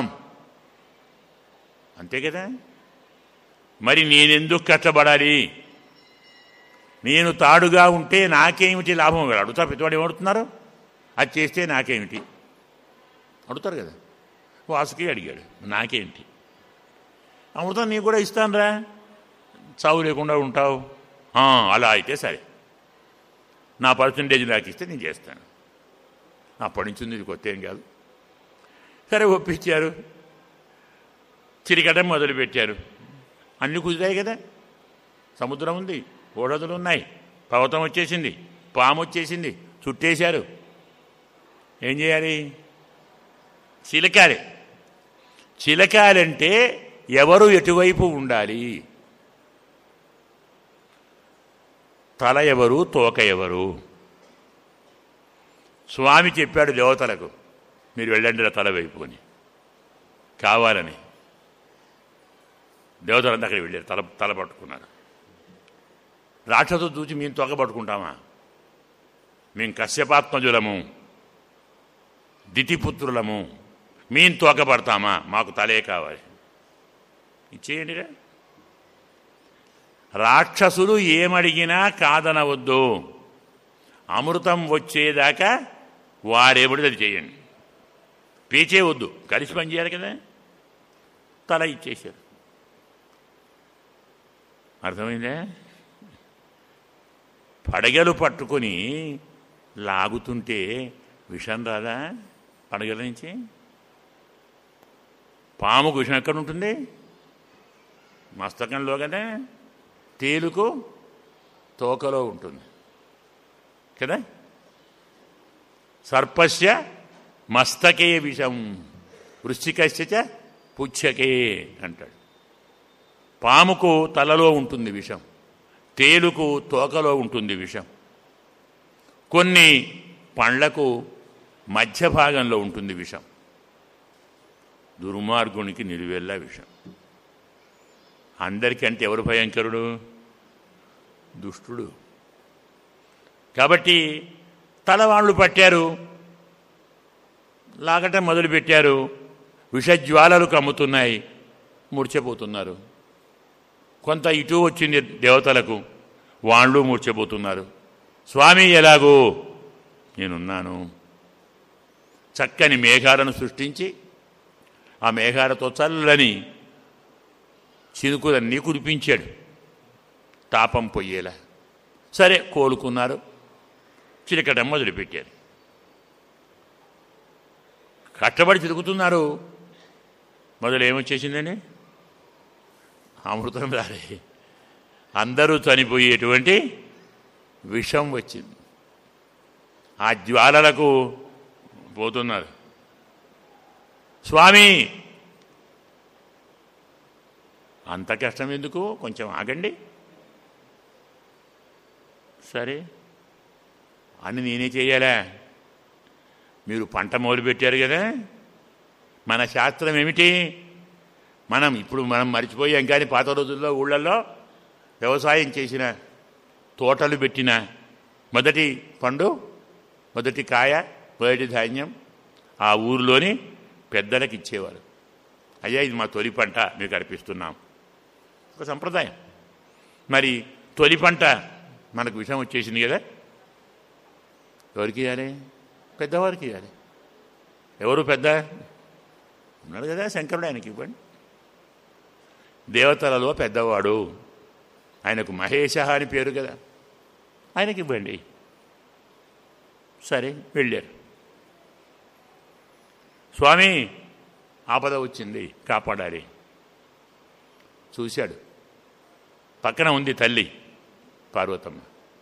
అంతే కదా మరి నేనెందుకు కష్టపడాలి నేను తాడుగా ఉంటే నాకేమిటి లాభం అడుగుతా పెద్దవాడు ఏమడుతున్నారు అది చేస్తే నాకేమిటి అడుగుతారు కదా వాసుకి అడిగాడు నాకేంటి అమృతం నీకు కూడా ఇస్తానురా చావు లేకుండా ఉంటావు "ఆ, అలా అయితే సరే నా పర్సంటేజ్ నాకు ఇస్తే నేను చేస్తాను అప్పటి నుంచి ఉంది ఇది కొత్త ఏం కాదు సరే ఒప్పించారు చిరికటం మొదలుపెట్టారు అన్నీ కుదిరాయి కదా సముద్రం ఉంది ఓడదులు ఉన్నాయి పర్వతం వచ్చేసింది పాము వచ్చేసింది చుట్టేశారు ఏం చేయాలి చిలకాలి చిలకాలంటే ఎవరు ఎటువైపు ఉండాలి తల ఎవరు తోక ఎవరు స్వామి చెప్పాడు దేవతలకు మీరు వెళ్ళండి రా తల వైపు అని కావాలని దేవతలంతా అక్కడికి వెళ్ళారు తల తల పట్టుకున్నారు రాక్షసు చూసి మేము తొక్క పట్టుకుంటామా మేము కశ్యపాత్మజులము దితిపుత్రులము మేము తోక పడతామా మాకు తలే కావాలి ఇచ్చేయండిరా రాక్షసులు ఏమడిగినా కాదనవద్దు అమృతం వచ్చేదాకా వాడేబడిది అది చేయండి పేచే వద్దు కలిసి పని చేయాలి కదా తల ఇచ్చేశారు అర్థమైందా పడగలు పట్టుకొని లాగుతుంటే విషం రాదా పడగల నుంచి పాముకు విషం ఎక్కడ ఉంటుంది మస్తకంలో కదా తేలుకు తోకలో ఉంటుంది కదా సర్పస్య మస్తకే విషం వృశ్చికస్య చ పుచ్చకే అంటాడు పాముకు తలలో ఉంటుంది విషం తేలుకు తోకలో ఉంటుంది విషం కొన్ని పండ్లకు మధ్య భాగంలో ఉంటుంది విషం దుర్మార్గునికి నిలువెల్లా విషం అందరికంటే ఎవరు భయంకరుడు దుష్టుడు కాబట్టి తల వాళ్ళు పట్టారు లాగటం మొదలుపెట్టారు విషజ్వాలలు కమ్ముతున్నాయి మూర్చపోతున్నారు కొంత ఇటు వచ్చింది దేవతలకు వాళ్ళు మూర్చబోతున్నారు స్వామి ఎలాగూ నేనున్నాను చక్కని మేఘాలను సృష్టించి ఆ మేఘాలతో చల్లని చినుకులన్నీ కురిపించాడు తాపం పొయ్యేలా సరే కోలుకున్నారు చిలకటం మొదలుపెట్టారు కట్టబడి తిరుగుతున్నారు మొదలు ఏమొచ్చేసిందండి అమృతం రాలే అందరూ చనిపోయేటువంటి విషం వచ్చింది ఆ జ్వాలలకు పోతున్నారు స్వామి అంత కష్టం ఎందుకు కొంచెం ఆగండి సరే అని నేనే చేయాలా మీరు పంట మొదలుపెట్టారు కదా మన శాస్త్రం ఏమిటి మనం ఇప్పుడు మనం మర్చిపోయాం కానీ పాత రోజుల్లో ఊళ్ళల్లో వ్యవసాయం చేసిన తోటలు పెట్టిన మొదటి పండు మొదటి కాయ మొదటి ధాన్యం ఆ ఊరిలోని పెద్దలకు ఇచ్చేవారు అయ్యా ఇది మా తొలి పంట మీకు అర్పిస్తున్నాం ఒక సంప్రదాయం మరి తొలి పంట మనకు విషయం వచ్చేసింది కదా ఎవరికి ఇవ్వాలి పెద్దవారికి ఇవ్వాలి ఎవరు పెద్ద ఉన్నాడు కదా శంకరుడు ఆయనకి ఇవ్వండి దేవతలలో పెద్దవాడు ఆయనకు మహేష అని పేరు కదా ఆయనకి ఇవ్వండి సరే వెళ్ళారు స్వామి ఆపద వచ్చింది కాపాడాలి చూశాడు పక్కన ఉంది తల్లి పార్వతమ్మ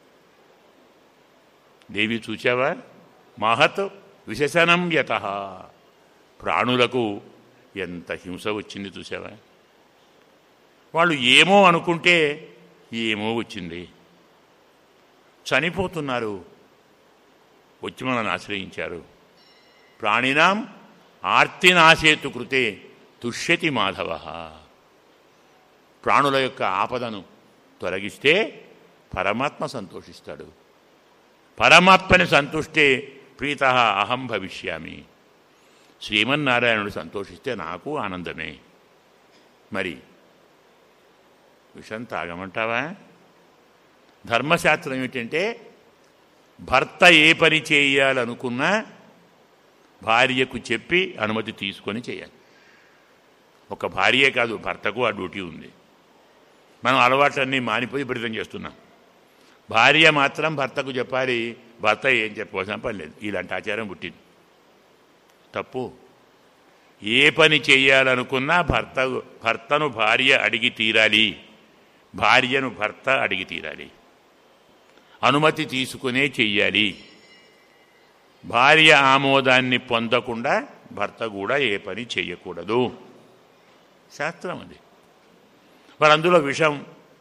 దేవి చూచావా మహత్ విశేషణం యత ప్రాణులకు ఎంత హింస వచ్చింది చూసావా వాళ్ళు ఏమో అనుకుంటే ఏమో వచ్చింది చనిపోతున్నారు వచ్చి మనల్ని ఆశ్రయించారు ప్రాణినాం ఆర్తినాశేతు కృతే తుష్యతి మాధవ ప్రాణుల యొక్క ఆపదను తొలగిస్తే పరమాత్మ సంతోషిస్తాడు పరమాత్మని సంతుష్టే ప్రీత అహం భవిష్యామి శ్రీమన్నారాయణుడు సంతోషిస్తే నాకు ఆనందమే మరి విషం తాగమంటావా ధర్మశాస్త్రం ఏమిటంటే భర్త ఏ పని చేయాలనుకున్నా భార్యకు చెప్పి అనుమతి తీసుకొని చేయాలి ఒక భార్యే కాదు భర్తకు ఆ డ్యూటీ ఉంది మనం అలవాట్లన్నీ మానిపోయి భరితం చేస్తున్నాం భార్య మాత్రం భర్తకు చెప్పాలి భర్త ఏం చెప్పవలసిన పని లేదు ఇలాంటి ఆచారం పుట్టింది తప్పు ఏ పని చేయాలనుకున్నా భర్త భర్తను భార్య అడిగి తీరాలి భార్యను భర్త అడిగి తీరాలి అనుమతి తీసుకునే చెయ్యాలి భార్య ఆమోదాన్ని పొందకుండా భర్త కూడా ఏ పని చేయకూడదు శాస్త్రం అది మరి అందులో విషం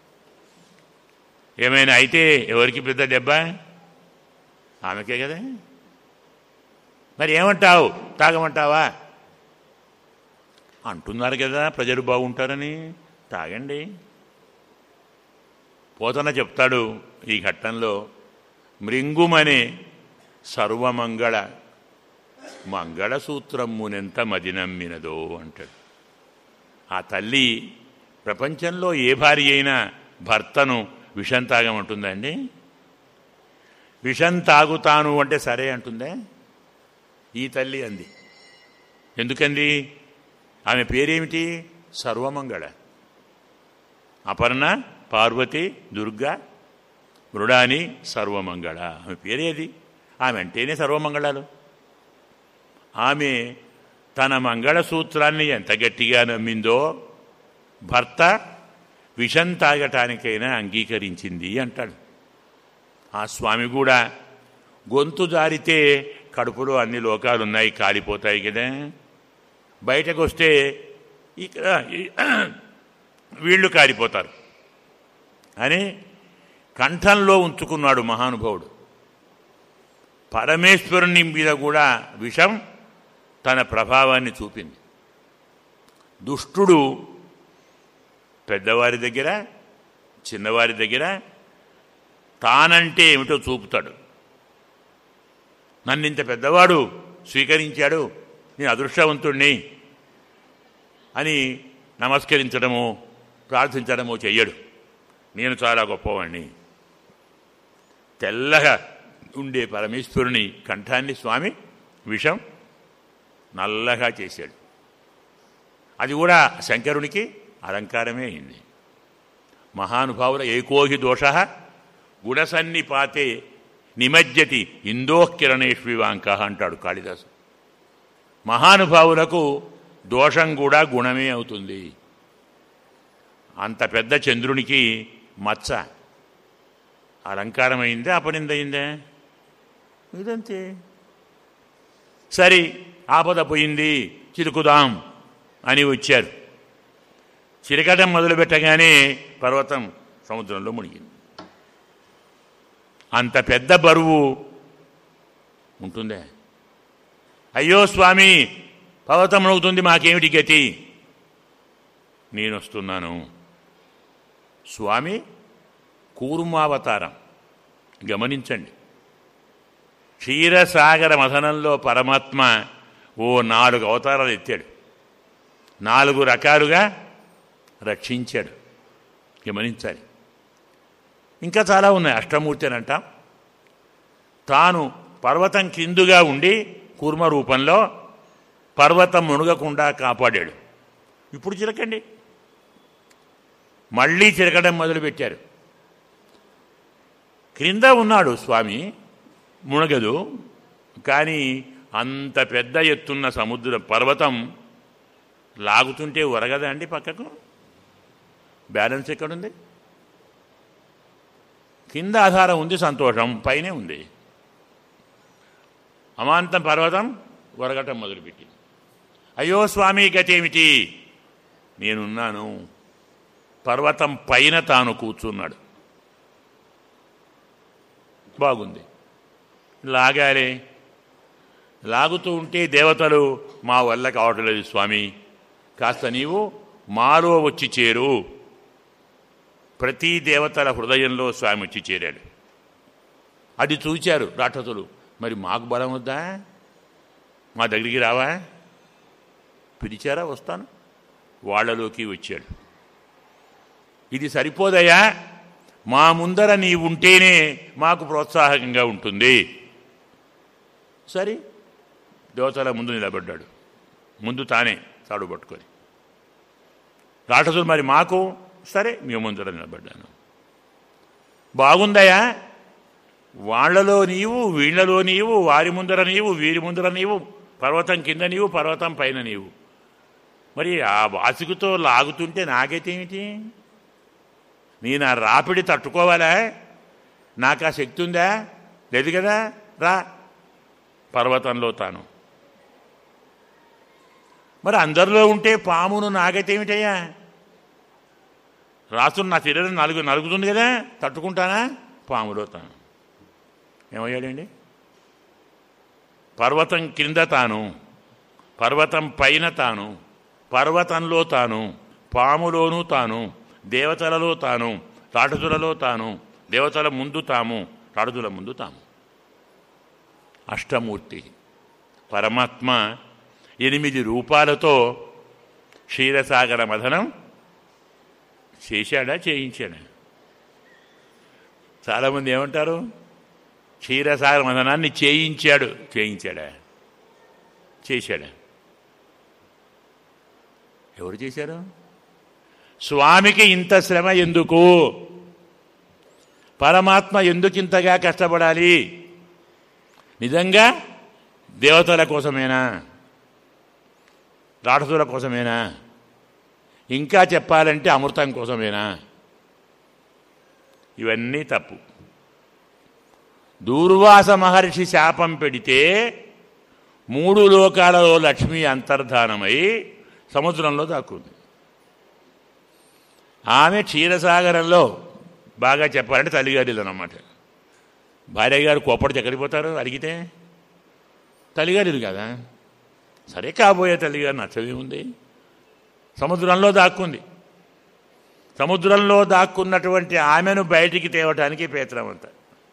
ఏమైనా అయితే ఎవరికి పెద్ద దెబ్బ ఆమెకే కదా మరి ఏమంటావు తాగమంటావా అంటున్నారు కదా ప్రజలు బాగుంటారని తాగండి పోతన చెప్తాడు ఈ ఘట్టంలో మృంగుమనే సర్వమంగళ మంగళసూత్రమ్మునెంత మదినమ్మినదో అంటాడు ఆ తల్లి ప్రపంచంలో ఏ భార్య అయినా భర్తను విషం తాగమంటుందండి విషం తాగుతాను అంటే సరే అంటుందే ఈ తల్లి అంది ఎందుకంది ఆమె పేరేమిటి సర్వమంగళ అపర్ణ పార్వతి దుర్గా మృడాని సర్వమంగళ ఆమె పేరేది ఆమె అంటేనే సర్వమంగళాలు ఆమె తన మంగళసూత్రాన్ని ఎంత గట్టిగా నమ్మిందో భర్త విషం తాగటానికైనా అంగీకరించింది అంటాడు ఆ స్వామి కూడా గొంతు జారితే కడుపులో అన్ని లోకాలు ఉన్నాయి కాలిపోతాయి కదా బయటకు వస్తే ఇక్కడ వీళ్ళు కాలిపోతారు అని కంఠంలో ఉంచుకున్నాడు మహానుభావుడు పరమేశ్వరుని మీద కూడా విషం తన ప్రభావాన్ని చూపింది దుష్టుడు పెద్దవారి దగ్గర చిన్నవారి దగ్గర తానంటే ఏమిటో చూపుతాడు నన్ను ఇంత పెద్దవాడు స్వీకరించాడు నేను అదృష్టవంతుణ్ణి అని నమస్కరించడము ప్రార్థించడము చెయ్యడు నేను చాలా గొప్పవాణ్ణి తెల్లగా ఉండే పరమేశ్వరుని కంఠాన్ని స్వామి విషం నల్లగా చేశాడు అది కూడా శంకరునికి అలంకారమే అయింది మహానుభావుల ఏకోహి దోష గుణసన్నిపాతే నిమజ్జతి ఇందోకిరణేష్వివాంక అంటాడు కాళిదాసు మహానుభావులకు దోషం కూడా గుణమే అవుతుంది అంత పెద్ద చంద్రునికి మచ్చ అలంకారమైందే అపనిందయిందే ఇదంతే సరి ఆపద పోయింది చిరుకుదాం అని వచ్చారు చిరకటం మొదలుపెట్టగానే పర్వతం సముద్రంలో మునిగింది అంత పెద్ద బరువు ఉంటుందే అయ్యో స్వామి పర్వతం మునుగుతుంది మాకేమిటి గతి నేను వస్తున్నాను స్వామి కూర్మావతారం గమనించండి క్షీరసాగర మథనంలో పరమాత్మ ఓ నాలుగు అవతారాలు ఎత్తాడు నాలుగు రకాలుగా రక్షించాడు గమనించాలి ఇంకా చాలా ఉన్నాయి అష్టమూర్తి అని అంటాం తాను పర్వతం కిందుగా ఉండి కూర్మ రూపంలో పర్వతం మునగకుండా కాపాడాడు ఇప్పుడు చిరకండి మళ్ళీ చిరకడం మొదలుపెట్టారు క్రింద ఉన్నాడు స్వామి మునగదు కానీ అంత పెద్ద ఎత్తున్న సముద్ర పర్వతం లాగుతుంటే ఒరగదా అండి పక్కకు బ్యాలెన్స్ ఎక్కడుంది కింద ఆధారం ఉంది సంతోషం పైనే ఉంది అమాంతం పర్వతం ఒరగటం మొదలుపెట్టింది అయ్యో స్వామి గతి ఏమిటి నేనున్నాను పర్వతం పైన తాను కూర్చున్నాడు బాగుంది లాగాలి లాగుతూ ఉంటే దేవతలు మా వల్ల కావటం లేదు స్వామి కాస్త నీవు మాలో వచ్చి చేరు ప్రతి దేవతల హృదయంలో స్వామి వచ్చి చేరాడు అది చూచారు రాక్షసులు మరి మాకు బలం వద్దా మా దగ్గరికి రావా పిలిచారా వస్తాను వాళ్ళలోకి వచ్చాడు ఇది సరిపోదయా మా ముందర నీ ఉంటేనే మాకు ప్రోత్సాహకంగా ఉంటుంది సరే దేవతల ముందు నిలబడ్డాడు ముందు తానే తాడు పట్టుకొని రాక్షసులు మరి మాకు సరే మీ ముందర నిలబడ్డాను బాగుందయా వాళ్ళలో నీవు వీళ్లలో నీవు వారి ముందర నీవు వీరి ముందర నీవు పర్వతం కింద నీవు పర్వతం పైన నీవు మరి ఆ వాసుకుతో లాగుతుంటే నాకైతేమిటి నేను ఆ రాపిడి తట్టుకోవాలా నాకు ఆ శక్తి ఉందా లేదు కదా రా పర్వతంలో తాను మరి అందరిలో ఉంటే పామును నాగైతేమిటయ్యా రాసును నా శరీరం నలుగు నలుగుతుంది కదా తట్టుకుంటానా పాములో తాను ఏమయ్యాడండి పర్వతం కింద తాను పర్వతం పైన తాను పర్వతంలో తాను పాములోనూ తాను దేవతలలో తాను రాటుతులలో తాను దేవతల ముందు తాము రాటుతుల ముందు తాము అష్టమూర్తి పరమాత్మ ఎనిమిది రూపాలతో క్షీరసాగర మథనం చేశాడా చేయించాడా చాలామంది ఏమంటారు క్షీరసాగర మథనాన్ని చేయించాడు చేయించాడా చేశాడా ఎవరు చేశారు స్వామికి ఇంత శ్రమ ఎందుకు పరమాత్మ ఎందుకు ఇంతగా కష్టపడాలి నిజంగా దేవతల కోసమేనా రాక్షసుల కోసమేనా ఇంకా చెప్పాలంటే అమృతం కోసమేనా ఇవన్నీ తప్పు దూర్వాస మహర్షి శాపం పెడితే మూడు లోకాలలో లక్ష్మి అంతర్ధానమై సముద్రంలో దాక్కుంది ఆమె క్షీరసాగరంలో బాగా చెప్పాలంటే తల్లిగారిలో అన్నమాట భార్య గారు కోపడితే ఎక్కడికి పోతారు అడిగితే తల్లిగారిది కదా సరే కాబోయే తల్లిగారు నచ్చమే ఉంది సముద్రంలో దాక్కుంది సముద్రంలో దాక్కున్నటువంటి ఆమెను బయటికి తేవటానికి పేత్రమంత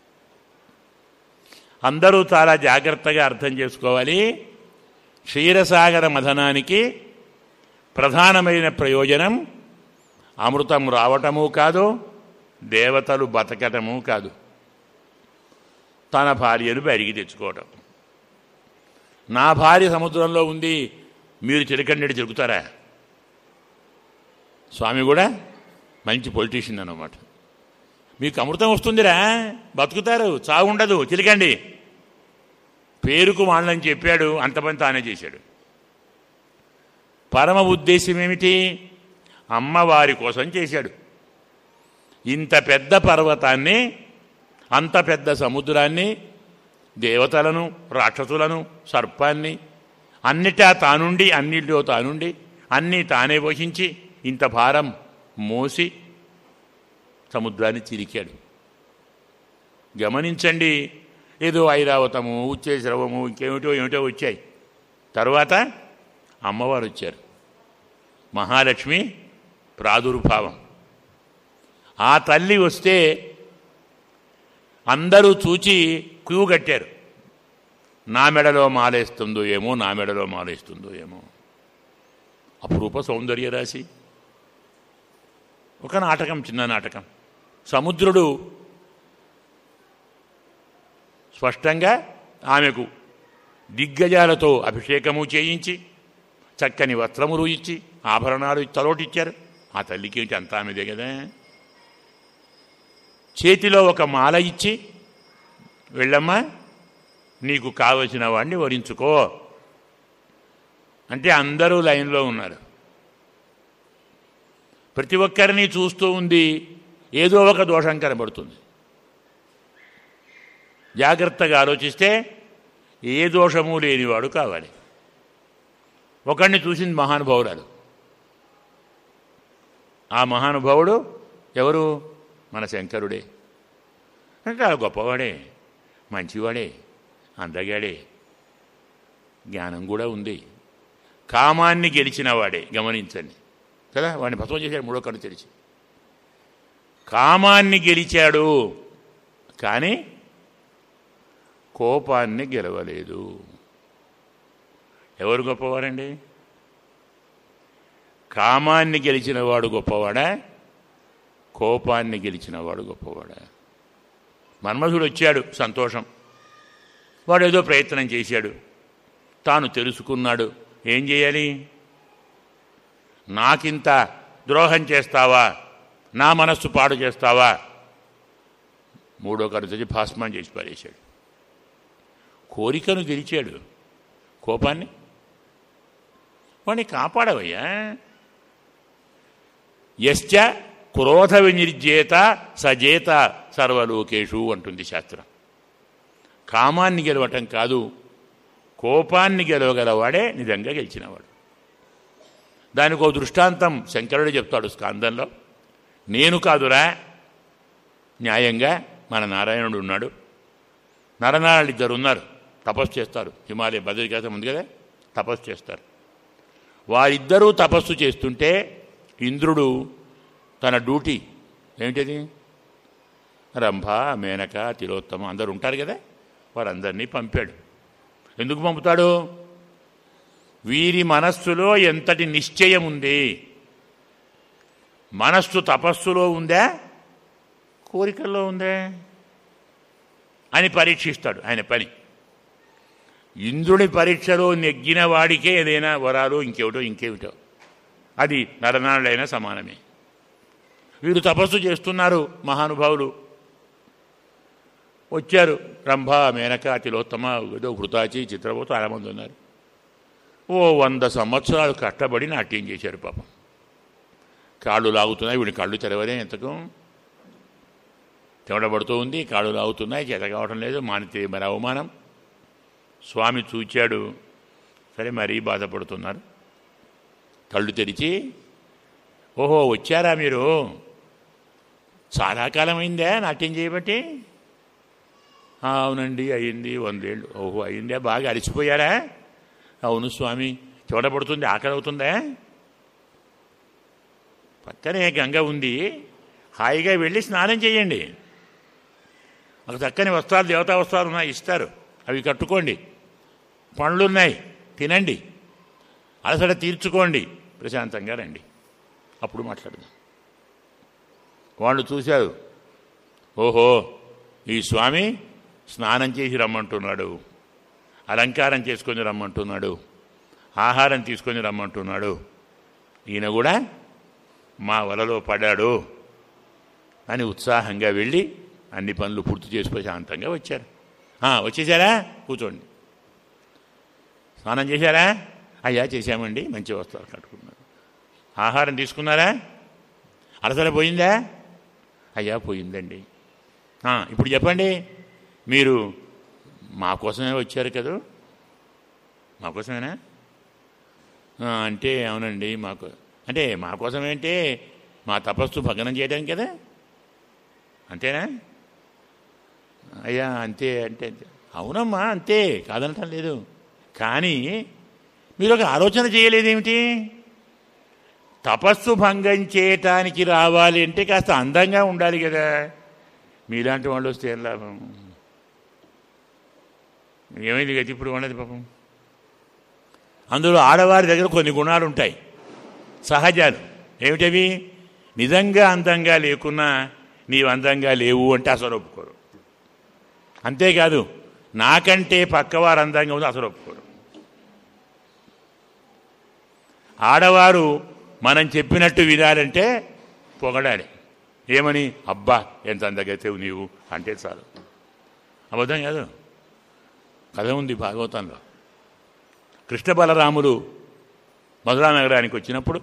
అందరూ చాలా జాగ్రత్తగా అర్థం చేసుకోవాలి క్షీరసాగర మథనానికి ప్రధానమైన ప్రయోజనం అమృతం రావటము కాదు దేవతలు బతకటము కాదు తన భార్యను బయటికి తెచ్చుకోవటం నా భార్య సముద్రంలో ఉంది మీరు చిలకండి తిరుగుతారా స్వామి కూడా మంచి పొలిటీషియన్ అన్నమాట మీకు అమృతం వస్తుందిరా బతుకుతారు చావుండదు చిలకండి పేరుకు వాళ్ళని చెప్పాడు అంత పని తానే చేశాడు పరమ ఉద్దేశం ఏమిటి అమ్మవారి కోసం చేశాడు ఇంత పెద్ద పర్వతాన్ని అంత పెద్ద సముద్రాన్ని దేవతలను రాక్షసులను సర్పాన్ని అన్నిటా తానుండి అన్నిటిలో తానుండి అన్నీ తానే వహించి ఇంత భారం మోసి సముద్రాన్ని చిరికాడు గమనించండి ఏదో ఐరావతము ఉచ్చేశ్రవము ఇంకేమిటో ఏమిటో వచ్చాయి తర్వాత అమ్మవారు వచ్చారు మహాలక్ష్మి ప్రాదుర్భావం ఆ తల్లి వస్తే అందరూ చూచి క్యూ కట్టారు నా మెడలో మాలేస్తుందో ఏమో నా మెడలో మాలేస్తుందో ఏమో అపురూప సౌందర్య రాశి ఒక నాటకం చిన్న నాటకం సముద్రుడు స్పష్టంగా ఆమెకు దిగ్గజాలతో అభిషేకము చేయించి చక్కని వస్త్రములు ఇచ్చి ఆభరణాలు తలోటిచ్చారు ఆ తల్లికి ఏంటి అంతా ఆమెదే కదా చేతిలో ఒక మాల ఇచ్చి వెళ్ళమ్మా నీకు కావలసిన వాడిని వరించుకో అంటే అందరూ లైన్లో ఉన్నారు ప్రతి ఒక్కరిని చూస్తూ ఉంది ఏదో ఒక దోషం కనబడుతుంది జాగ్రత్తగా ఆలోచిస్తే ఏ దోషము లేనివాడు కావాలి ఒకడిని చూసింది మహానుభావురాలు ఆ మహానుభావుడు ఎవరు మన శంకరుడే అంటే ఆ గొప్పవాడే మంచివాడే అందగాడే జ్ఞానం కూడా ఉంది కామాన్ని గెలిచిన వాడే గమనించండి కదా వాడిని భస్మం చేశాడు మూడో కన్ను తెరిచి కామాన్ని గెలిచాడు కానీ కోపాన్ని గెలవలేదు ఎవరు గొప్పవారండి కామాన్ని గెలిచిన వాడు గొప్పవాడా కోపాన్ని గెలిచిన వాడు గొప్పవాడా మన్మధుడు వచ్చాడు సంతోషం వాడు ఏదో ప్రయత్నం చేశాడు తాను తెలుసుకున్నాడు ఏం చేయాలి నాకింత ద్రోహం చేస్తావా నా మనస్సు పాడు చేస్తావా మూడో కరుతకి భాస్మం చేసి పారేశాడు కోరికను గెలిచాడు కోపాన్ని వాడిని కాపాడవయ్యా యశ్చ క్రోధ వినిర్జేత సజేత సర్వలోకేషు అంటుంది శాస్త్రం కామాన్ని గెలవటం కాదు కోపాన్ని గెలవగలవాడే నిజంగా గెలిచినవాడు దానికి ఒక దృష్టాంతం శంకరుడు చెప్తాడు స్కందంలో నేను కాదురా న్యాయంగా మన నారాయణుడు ఉన్నాడు నరనారాయణుడు ఇద్దరు ఉన్నారు తపస్సు చేస్తారు హిమాలయ బద్రికాసం ఉంది కదా తపస్సు చేస్తారు వారిద్దరూ తపస్సు చేస్తుంటే ఇంద్రుడు తన డ్యూటీ ఏమిటది రంభ మేనక తిలోత్తమ అందరు ఉంటారు కదా వారందరినీ పంపాడు ఎందుకు పంపుతాడు వీరి మనస్సులో ఎంతటి నిశ్చయం ఉంది మనస్సు తపస్సులో ఉందా కోరికల్లో ఉందా అని పరీక్షిస్తాడు ఆయన పని ఇంద్రుని పరీక్షలో నెగ్గిన వాడికే ఏదైనా వరాలు ఇంకేమిటో ఇంకేమిటో అది నరనాళ్ళైనా సమానమే వీరు తపస్సు చేస్తున్నారు మహానుభావులు వచ్చారు రంభ మేనక తిలోత్తమ ఏదో హృతాచి చిత్రపోతు చాలామంది ఉన్నారు ఓ వంద సంవత్సరాలు కష్టపడి నాట్యం చేశారు పాపం కాళ్ళు లాగుతున్నాయి వీడి కళ్ళు తెరవలే ఎంతకు చెమటబడుతూ ఉంది కాళ్ళు లాగుతున్నాయి చేత కావటం లేదు మానితే మరి అవమానం స్వామి చూచాడు సరే మరీ బాధపడుతున్నారు కళ్ళు తెరిచి ఓహో వచ్చారా మీరు చాలా కాలం అయిందా నాట్యం చేయబట్టి "ఆ, అవునండి అయింది వందేళ్ళు ఓహో అయిందా బాగా అలసిపోయారా అవును స్వామి చూడబడుతుంది ఆకలి అవుతుందా పక్కనే గంగ ఉంది హాయిగా వెళ్ళి స్నానం చేయండి ఒక చక్కని వస్త్రాలు దేవతా వస్త్రాలు ఉన్నాయి ఇస్తారు అవి కట్టుకోండి పండ్లు ఉన్నాయి తినండి అలసట తీర్చుకోండి ప్రశాంతంగా రండి అప్పుడు మాట్లాడదాం వాళ్ళు చూశారు ఓహో ఈ స్వామి స్నానం చేసి రమ్మంటున్నాడు అలంకారం చేసుకొని రమ్మంటున్నాడు ఆహారం తీసుకొని రమ్మంటున్నాడు ఈయన కూడా మా వలలో పడ్డాడు అని ఉత్సాహంగా వెళ్ళి అన్ని పనులు పూర్తి చేసి ప్రశాంతంగా వచ్చారు "ఆ, వచ్చేసారా కూర్చోండి స్నానం చేశారా అయ్యా చేశామండి మంచి వస్త్రాలు కట్టుకున్నారు ఆహారం తీసుకున్నారా అరసల పోయిందా అయ్యా పోయిందండి "ఆ, ఇప్పుడు చెప్పండి మీరు మా కోసమే వచ్చారు కదా మా కోసమేనా "ఆ, అంటే అవునండి మాకు అంటే మా కోసమేంటే మా తపస్సు భగ్నం చేయడానికి కదా అంతేనా అయ్యా అంతే అంటే అంతే. అవునమ్మా అంతే కాదనటం లేదు కానీ మీరు ఒక ఆలోచన చేయలేదేమిటి తపస్సు భంగం చేయటానికి రావాలి అంటే కాస్త అందంగా ఉండాలి కదా మీలాంటి వాళ్ళు వస్తే ఏం లాభం ఏమైంది గతి ఇప్పుడు ఉన్నది పాపం అందులో ఆడవారి దగ్గర కొన్ని గుణాలు ఉంటాయి సహజాలు ఏమిటవి నిజంగా అందంగా లేకున్నా నీవు అందంగా లేవు అంటే అసలు ఒప్పుకోరు అంతేకాదు నాకంటే పక్కవారు అందంగా ఉంది అసలు ఒప్పుకోరు ఆడవారు మనం చెప్పినట్టు వినాలంటే పొగడాలి ఏమని అబ్బా ఎంత అందగైతే నీవు అంటే చాలు అబద్ధం కాదు కథ ఉంది భాగవతంలో కృష్ణ బలరాములు మధురా నగరానికి వచ్చినప్పుడు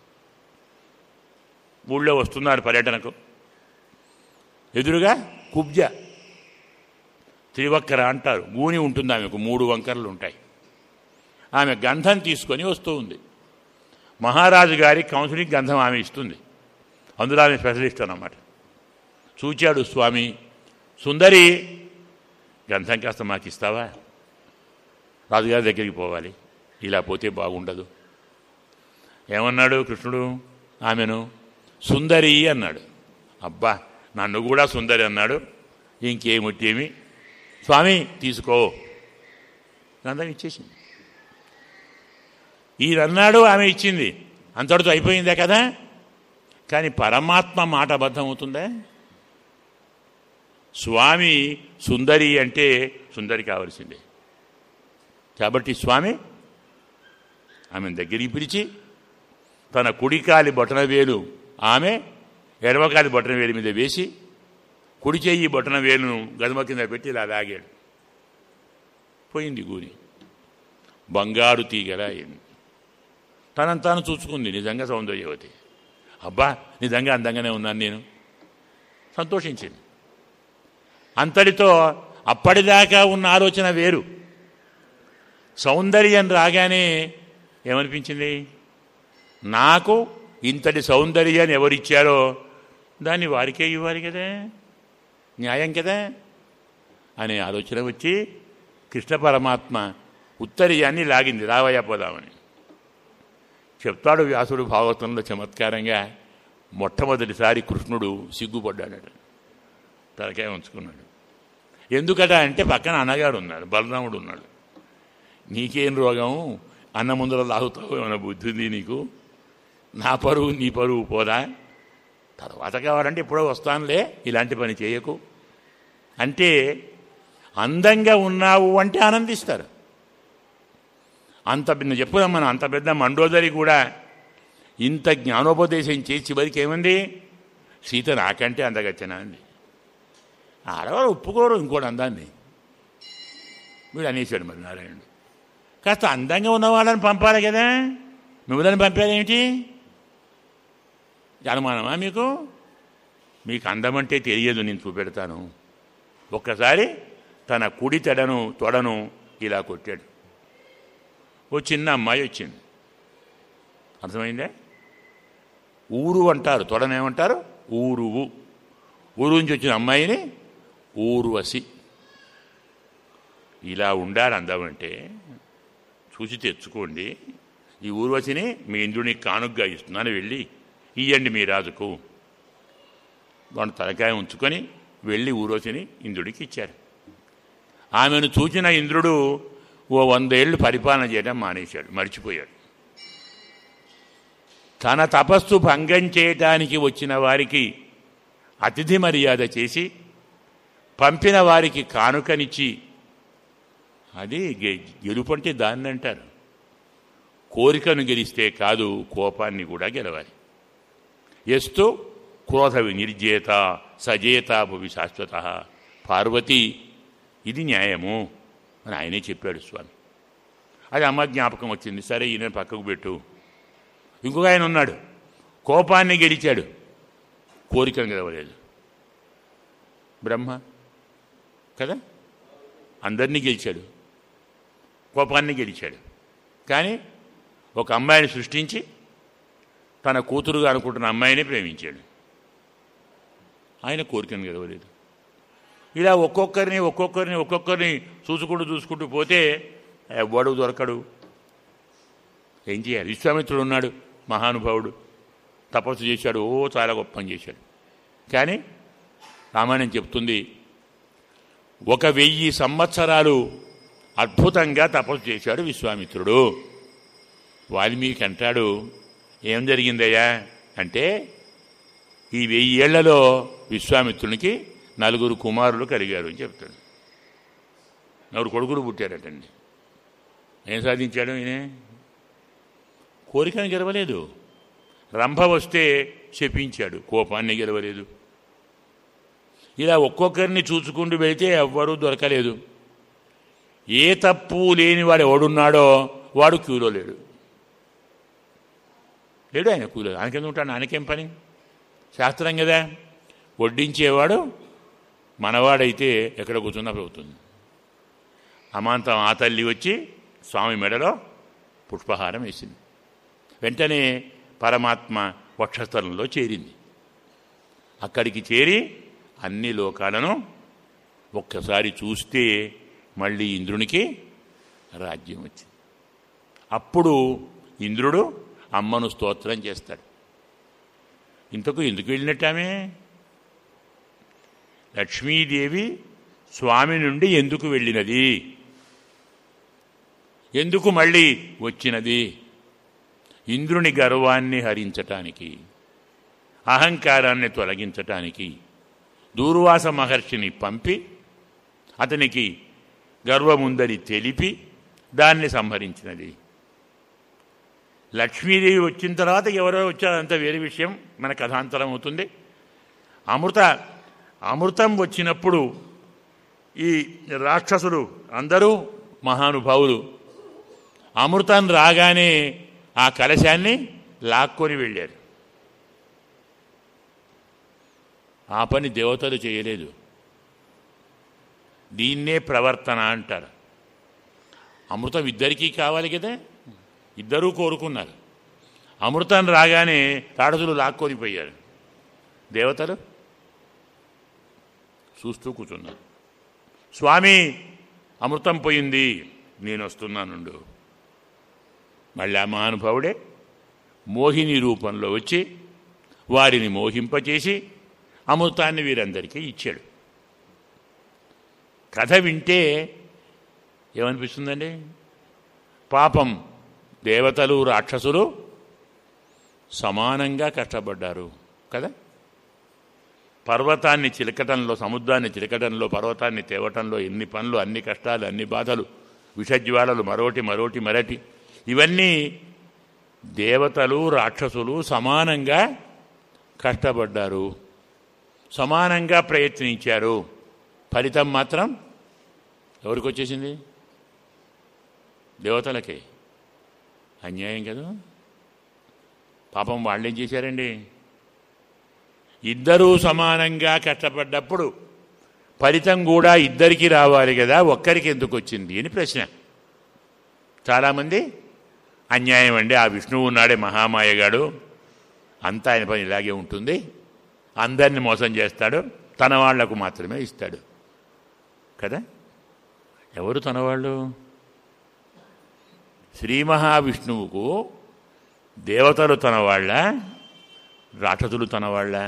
ఊళ్ళో వస్తున్నారు పర్యటనకు ఎదురుగా కుబ్జ త్రివక్కర అంటారు గూని ఉంటుంది ఆమెకు మూడు వంకరలు ఉంటాయి ఆమె గంధం తీసుకొని వస్తూ ఉంది మహారాజు గారి కౌన్సిలింగ్ గంధం ఆమె ఇస్తుంది అందులో ఆమె స్పెషలిస్ట్ అన్నమాట చూచాడు స్వామి సుందరి గంధం కాస్త మాకు ఇస్తావా రాజుగారి దగ్గరికి పోవాలి ఇలా పోతే బాగుండదు ఏమన్నాడు కృష్ణుడు ఆమెను సుందరి అన్నాడు అబ్బా నన్ను కూడా సుందరి అన్నాడు ఇంకేమిటేమి స్వామి తీసుకో గంధం ఇచ్చేసింది ఈయనన్నాడు ఆమె ఇచ్చింది అంతటితో అయిపోయిందే కదా కానీ పరమాత్మ మాట అబద్ధమవుతుందా స్వామి సుందరి అంటే సుందరి కావలసిందే కాబట్టి స్వామి ఆమెను దగ్గరికి పిలిచి తన కుడికాలి బొటన వేలు ఆమె ఎడమకాలి బొటన వేలు మీద వేసి కుడి చెయ్యి బొటన వేలును గదమ కింద పెట్టి ఇలా లాగాడు పోయింది గూని బంగారు తీగలా అయింది తనను తాను చూసుకుంది నిజంగా సౌందర్యవతి అబ్బా నిజంగా అందంగానే ఉన్నాను నేను సంతోషించింది అంతటితో అప్పటిదాకా ఉన్న ఆలోచన వేరు సౌందర్యం రాగానే ఏమనిపించింది నాకు ఇంతటి సౌందర్యాన్ని ఎవరిచ్చారో దాన్ని వారికే ఇవ్వాలి కదా న్యాయం కదా అనే ఆలోచన వచ్చి కృష్ణ పరమాత్మ ఉత్తరీయాన్ని లాగింది రావయ్య పోదామని చెప్తాడు వ్యాసుడు భాగవతంలో చమత్కారంగా మొట్టమొదటిసారి కృష్ణుడు సిగ్గుపడ్డాడట తలకాయ ఉంచుకున్నాడు ఎందుకట అంటే పక్కన అన్నగాడు ఉన్నాడు బలరాముడు ఉన్నాడు నీకేం రోగం అన్న ముందర లాగుతావు ఏమైనా బుద్ధి ఉంది నీకు నా పరువు నీ పరువు పోదా తర్వాత కావాలంటే ఎప్పుడో వస్తానులే ఇలాంటి పని చేయకు అంటే అందంగా ఉన్నావు అంటే ఆనందిస్తారు అంత నేను చెప్పుదాం మనం అంత పెద్ద మండోదరి కూడా ఇంత జ్ఞానోపదేశం చేసి చివరికి ఏమంది సీత నాకంటే అందగచ్చనా అంది ఆడవాళ్ళు ఒప్పుకోరు ఇంకోటి అందాన్ని వీడు అనేసాడు మరి నారాయణుడు కాస్త అందంగా ఉన్న వాళ్ళని పంపాలి కదా మిమ్మల్ని పంపారేమిటి అనుమానమా మీకు మీకు అందమంటే తెలియదు నేను చూపెడతాను ఒక్కసారి తన కుడి తెడను తొడను ఇలా కొట్టాడు ఓ చిన్న అమ్మాయి వచ్చింది అర్థమైందే ఊరు అంటారు తొడనేమంటారు ఊరువు ఊరు నుంచి వచ్చిన అమ్మాయిని ఊర్వశి ఇలా ఉండాలి అందమంటే చూసి తెచ్చుకోండి ఈ ఊర్వశిని మీ ఇంద్రునికి కానుగ్గా ఇస్తున్నాను వెళ్ళి ఇయ్యండి మీ రాజుకు వాడు తలకాయ ఉంచుకొని వెళ్ళి ఊర్వశిని ఇంద్రుడికి ఇచ్చారు ఆమెను చూచిన ఇంద్రుడు ఓ వందేళ్లు పరిపాలన చేయడం మానేశాడు మర్చిపోయాడు తన తపస్సు భంగం చేయటానికి వచ్చిన వారికి అతిథి మర్యాద చేసి పంపిన వారికి కానుకనిచ్చి అది గె- గెలుపు అంటే దాన్ని అంటారు కోరికను గెలిస్తే కాదు కోపాన్ని కూడా గెలవాలి ఎస్తు క్రోధ వినిర్జేత సజేత భువి శాశ్వత పార్వతి ఇది న్యాయము అని ఆయనే చెప్పాడు స్వామి అది అమ్మ జ్ఞాపకం వచ్చింది సరే ఈయన పక్కకు పెట్టు ఇంకొక ఆయన ఉన్నాడు కోపాన్ని గెలిచాడు కోరికను గెలవలేదు బ్రహ్మ కదా అందరినీ గెలిచాడు కోపాన్ని గెలిచాడు కానీ ఒక అమ్మాయిని సృష్టించి తన కూతురుగా అనుకుంటున్న అమ్మాయిని ప్రేమించాడు ఆయన కోరికను గెలవలేదు ఇలా ఒక్కొక్కరిని ఒక్కొక్కరిని ఒక్కొక్కరిని చూసుకుంటూ చూసుకుంటూ పోతే ఎవ్వడు దొరకడు ఏం చేయాలి విశ్వామిత్రుడు ఉన్నాడు మహానుభావుడు తపస్సు చేశాడు ఓ చాలా గొప్ప పని చేశాడు కానీ రామాయణం చెప్తుంది ఒక వెయ్యి సంవత్సరాలు అద్భుతంగా తపస్సు చేశాడు విశ్వామిత్రుడు వాల్మీకి అంటాడు ఏం జరిగిందయ్యా అంటే ఈ వెయ్యి ఏళ్లలో విశ్వామిత్రునికి నలుగురు కుమారులు కలిగారు అని చెప్తాడు నలుగురు కొడుకులు పుట్టారటండి ఏం సాధించాడు ఈయన కోరికను గెలవలేదు రంభ వస్తే శపించాడు కోపాన్ని గెలవలేదు ఇలా ఒక్కొక్కరిని చూసుకుంటూ వెళితే ఎవ్వరూ దొరకలేదు ఏ తప్పు లేని వాడు ఎవడున్నాడో వాడు క్యూలో లేడు లేడు ఆయన క్యూలో ఆయనకెందుకు ఉంటాడు ఆయనకేం పని శాస్త్రం కదా వడ్డించేవాడు మనవాడైతే ఎక్కడ కూర్చున్నా అవుతుంది అమాంతం ఆ తల్లి వచ్చి స్వామి మెడలో పుష్పహారం వేసింది వెంటనే పరమాత్మ వక్షస్థలంలో చేరింది అక్కడికి చేరి అన్ని లోకాలను ఒక్కసారి చూస్తే మళ్ళీ ఇంద్రునికి రాజ్యం వచ్చింది అప్పుడు ఇంద్రుడు అమ్మను స్తోత్రం చేస్తాడు ఇంతకు ఎందుకు వెళ్ళినట్టామే లక్ష్మీదేవి స్వామి నుండి ఎందుకు వెళ్ళినది ఎందుకు మళ్ళీ వచ్చినది ఇంద్రుని గర్వాన్ని హరించటానికి అహంకారాన్ని తొలగించటానికి దూర్వాస మహర్షిని పంపి అతనికి గర్వముందని తెలిపి దాన్ని సంహరించినది లక్ష్మీదేవి వచ్చిన తర్వాత ఎవరో వచ్చారంత వేరే విషయం మన కథాంతరం అవుతుంది అమృత అమృతం వచ్చినప్పుడు ఈ రాక్షసులు అందరూ మహానుభావులు అమృతం రాగానే ఆ కలశాన్ని లాక్కొని వెళ్ళారు ఆ పని దేవతలు చేయలేదు దీన్నే ప్రవర్తన అంటారు అమృతం ఇద్దరికీ కావాలి కదా ఇద్దరూ కోరుకున్నారు అమృతం రాగానే రాడసులు లాక్కొని పోయారు దేవతలు చూస్తూ కూర్చున్నారు స్వామి అమృతం పోయింది నేను వస్తున్నానుండు మళ్ళీ ఆ మహానుభావుడే మోహిని రూపంలో వచ్చి వారిని మోహింపచేసి అమృతాన్ని వీరందరికీ ఇచ్చాడు కథ వింటే ఏమనిపిస్తుందండి పాపం దేవతలు రాక్షసులు సమానంగా కష్టపడ్డారు కదా పర్వతాన్ని చిలకటంలో సముద్రాన్ని చిలకటంలో పర్వతాన్ని తేవటంలో ఎన్ని పనులు అన్ని కష్టాలు అన్ని బాధలు విషజ్వాలలు మరోటి మరోటి మరటి ఇవన్నీ దేవతలు రాక్షసులు సమానంగా కష్టపడ్డారు సమానంగా ప్రయత్నించారు ఫలితం మాత్రం ఎవరికి వచ్చేసింది దేవతలకే అన్యాయం కదా పాపం వాళ్ళేం చేశారండి ఇద్దరూ సమానంగా కష్టపడ్డప్పుడు ఫలితం కూడా ఇద్దరికి రావాలి కదా ఒక్కరికి ఎందుకు వచ్చింది అని ప్రశ్న చాలామంది అన్యాయం అండి ఆ విష్ణువు ఉన్నాడే మహామాయగాడు అంతా ఆయన పని ఇలాగే ఉంటుంది అందరిని మోసం చేస్తాడు తన వాళ్లకు మాత్రమే ఇస్తాడు కదా ఎవరు తన వాళ్ళు శ్రీ మహావిష్ణువుకు దేవతలు తన వాళ్ళ రాక్షసులు తన వాళ్ళ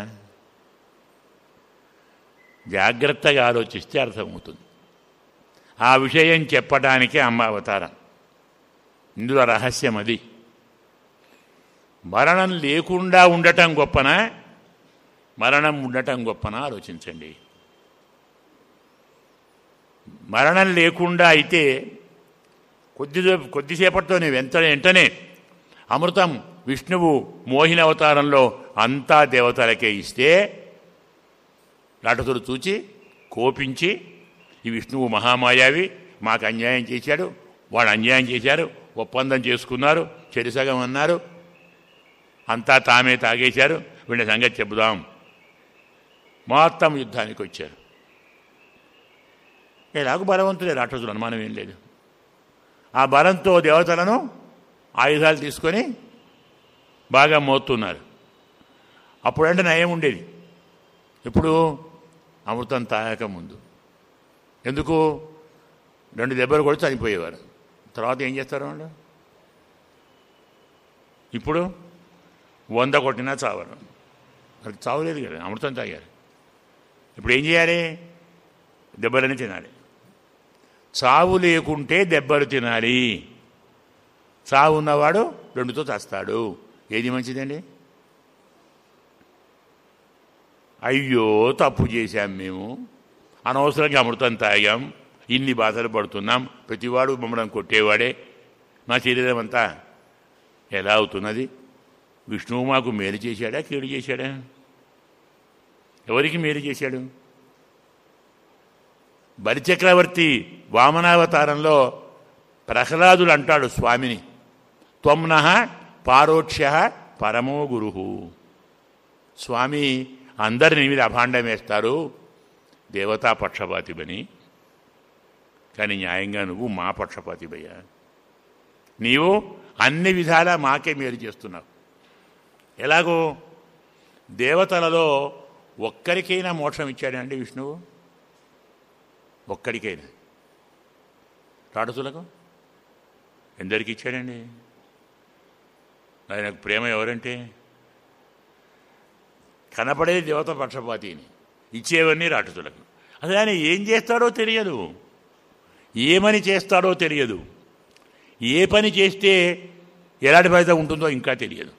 జాగ్రత్తగా ఆలోచిస్తే అర్థమవుతుంది ఆ విషయం చెప్పడానికే అమ్మ అవతారం ఇందులో రహస్యం అది మరణం లేకుండా ఉండటం గొప్పనా మరణం ఉండటం గొప్పనా ఆలోచించండి మరణం లేకుండా అయితే కొద్ది కొద్దిసేపటితోనే వెంట వెంటనే అమృతం విష్ణువు మోహిని అవతారంలో అంతా దేవతలకే ఇస్తే రాటసుడు చూచి కోపించి ఈ విష్ణువు మహామాయావి మాకు అన్యాయం చేశాడు వాడు అన్యాయం చేశారు ఒప్పందం చేసుకున్నారు చెరిసగం అన్నారు అంతా తామే తాగేశారు వీళ్ళ సంగతి చెబుదాం మొత్తం యుద్ధానికి వచ్చారు ఎలాగో బలవంతులే రాక్షసులు అనుమానం ఏం లేదు ఆ బలంతో దేవతలను ఆయుధాలు తీసుకొని బాగా మోస్తున్నారు అప్పుడంటే నయం ఉండేది ఇప్పుడు అమృతం తాగక ముందు ఎందుకు రెండు దెబ్బలు కూడా చనిపోయేవారు తర్వాత ఏం చేస్తారు వాళ్ళు ఇప్పుడు వంద కొట్టినా చావరు వాళ్ళకి చావలేదు కదా అమృతం తాగారు ఇప్పుడు ఏం చేయాలి దెబ్బలని తినాలి చావు లేకుంటే దెబ్బలు తినాలి చావు ఉన్నవాడు రెండుతో చస్తాడు ఏది మంచిదండి అయ్యో తప్పు చేశాం మేము అనవసరంగా అమృతం తాగాం ఇన్ని బాధలు పడుతున్నాం ప్రతివాడు మమ్మల్ని కొట్టేవాడే మా శరీరం అంతా ఎలా అవుతున్నది విష్ణువు మాకు మేలు చేశాడా కీడు చేశాడా ఎవరికి మేలు చేశాడు బలిచక్రవర్తి వామనావతారంలో ప్రహ్లాదుడు అంటాడు స్వామిని త్వమ్న పారోక్ష పరమో గురు స్వామి అందరిని మీద అభాండం వేస్తారు దేవతా పక్షపాతిబని కానీ న్యాయంగా నువ్వు మా పక్షపాతిబయ్యా నీవు అన్ని విధాలా మాకే మేలు చేస్తున్నావు ఎలాగో దేవతలలో ఒక్కరికైనా మోక్షం ఇచ్చాడండి విష్ణువు ఒక్కడికైనా రాడసులకు ఎందరికి ఇచ్చాడండి ఆయనకు ప్రేమ ఎవరంటే కనపడేది దేవత పక్షపాతిని ఇచ్చేవన్నీ రాక్షసులకు అసలు ఆయన ఏం చేస్తాడో తెలియదు ఏమని చేస్తాడో తెలియదు ఏ పని చేస్తే ఎలాంటి ఫలితం ఉంటుందో ఇంకా తెలియదు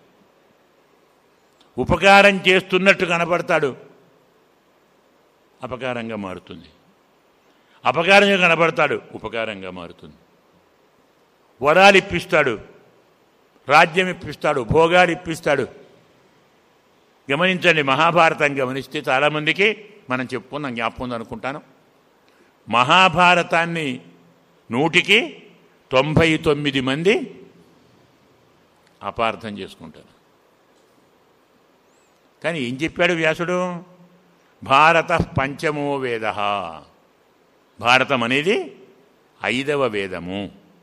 ఉపకారం చేస్తున్నట్టు కనపడతాడు అపకారంగా మారుతుంది అపకారంగా కనబడతాడు ఉపకారంగా మారుతుంది వరాలు ఇప్పిస్తాడు రాజ్యం ఇప్పిస్తాడు భోగాలు ఇప్పిస్తాడు గమనించండి మహాభారతం గమనిస్తే చాలామందికి మనం చెప్పుకున్నాం జ్ఞాపకం ఉంది అనుకుంటాను మహాభారతాన్ని నూటికి తొంభై తొమ్మిది మంది అపార్థం చేసుకుంటారు కానీ ఏం చెప్పాడు వ్యాసుడు భారత పంచమో వేద భారతం అనేది ఐదవ వేదము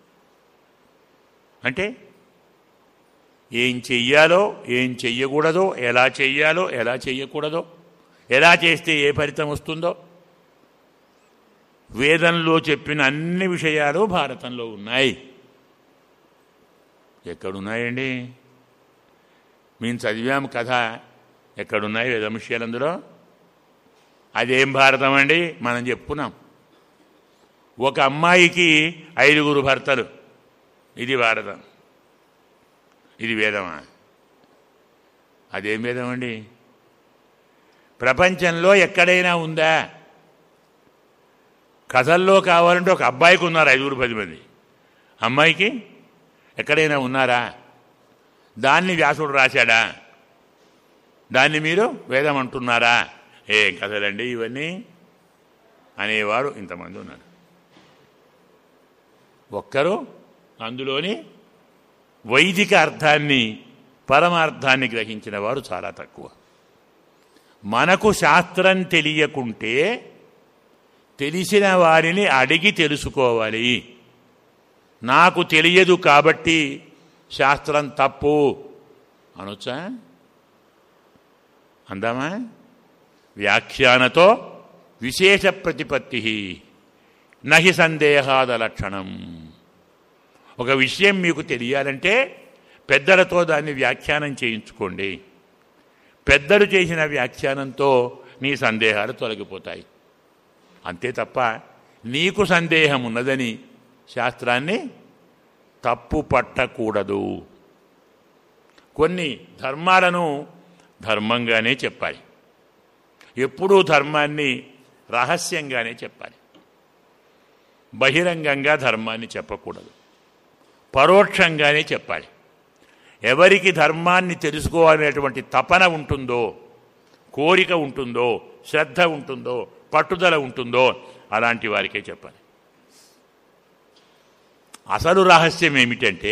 అంటే ఏం చెయ్యాలో ఏం చెయ్యకూడదో ఎలా చెయ్యాలో ఎలా చెయ్యకూడదో ఎలా చేస్తే ఏ ఫలితం వస్తుందో వేదంలో చెప్పిన అన్ని విషయాలు భారతంలో ఉన్నాయి ఎక్కడున్నాయండి మేము చదివాము కథ ఎక్కడున్నాయి వేద విషయాలు అందులో అదేం భారతం అండి మనం చెప్పుకున్నాం ఒక అమ్మాయికి ఐదుగురు భర్తలు ఇది భారతం ఇది వేదమా అదేం వేదం అండి ప్రపంచంలో ఎక్కడైనా ఉందా కథల్లో కావాలంటే ఒక అబ్బాయికి ఉన్నారు ఐదుగురు పది మంది అమ్మాయికి ఎక్కడైనా ఉన్నారా దాన్ని వ్యాసుడు రాశాడా దాన్ని మీరు వేదం అంటున్నారా ఏం కథలండి ఇవన్నీ అనేవాడు ఇంతమంది ఉన్నారు ఒక్కరు అందులోని వైదిక అర్థాన్ని పరమార్థాన్ని గ్రహించిన వారు చాలా తక్కువ మనకు శాస్త్రం తెలియకుంటే తెలిసిన వారిని అడిగి తెలుసుకోవాలి నాకు తెలియదు కాబట్టి శాస్త్రం తప్పు అనొచ్చా అందామా వ్యాఖ్యానతో విశేష ప్రతిపత్తి నహి సందేహాద లక్షణం ఒక విషయం మీకు తెలియాలంటే పెద్దలతో దాన్ని వ్యాఖ్యానం చేయించుకోండి పెద్దలు చేసిన వ్యాఖ్యానంతో నీ సందేహాలు తొలగిపోతాయి అంతే తప్ప నీకు సందేహం ఉన్నదని శాస్త్రాన్ని తప్పు పట్టకూడదు కొన్ని ధర్మాలను ధర్మంగానే చెప్పాలి ఎప్పుడూ ధర్మాన్ని రహస్యంగానే చెప్పాలి బహిరంగంగా ధర్మాన్ని చెప్పకూడదు పరోక్షంగానే చెప్పాలి ఎవరికి ధర్మాన్ని తెలుసుకోవాలనేటువంటి తపన ఉంటుందో కోరిక ఉంటుందో శ్రద్ధ ఉంటుందో పట్టుదల ఉంటుందో అలాంటి వారికే చెప్పాలి అసలు రహస్యం ఏమిటంటే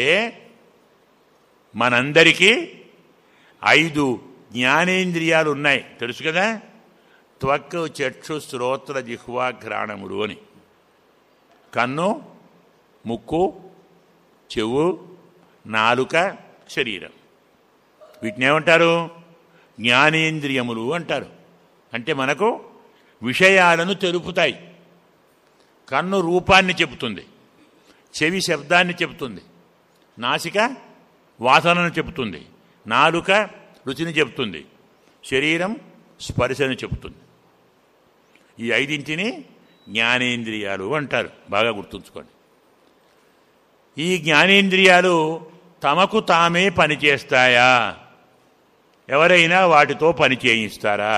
మనందరికీ ఐదు జ్ఞానేంద్రియాలు ఉన్నాయి తెలుసు కదా త్వక్ చక్షు శ్రోత్ర జిహ్వా ఘ్రాణములు అని కన్ను ముక్కు చెవు నాలుక శరీరం వీటిని ఏమంటారు జ్ఞానేంద్రియములు అంటారు అంటే మనకు విషయాలను తెలుపుతాయి కన్ను రూపాన్ని చెబుతుంది చెవి శబ్దాన్ని చెబుతుంది నాసిక వాసనను చెబుతుంది నాలుక రుచిని చెబుతుంది శరీరం స్పర్శను చెబుతుంది ఈ ఐదింటిని జ్ఞానేంద్రియాలు అంటారు బాగా గుర్తుంచుకోండి ఈ జ్ఞానేంద్రియాలు తమకు తామే పనిచేస్తాయా ఎవరైనా వాటితో పని చేయిస్తారా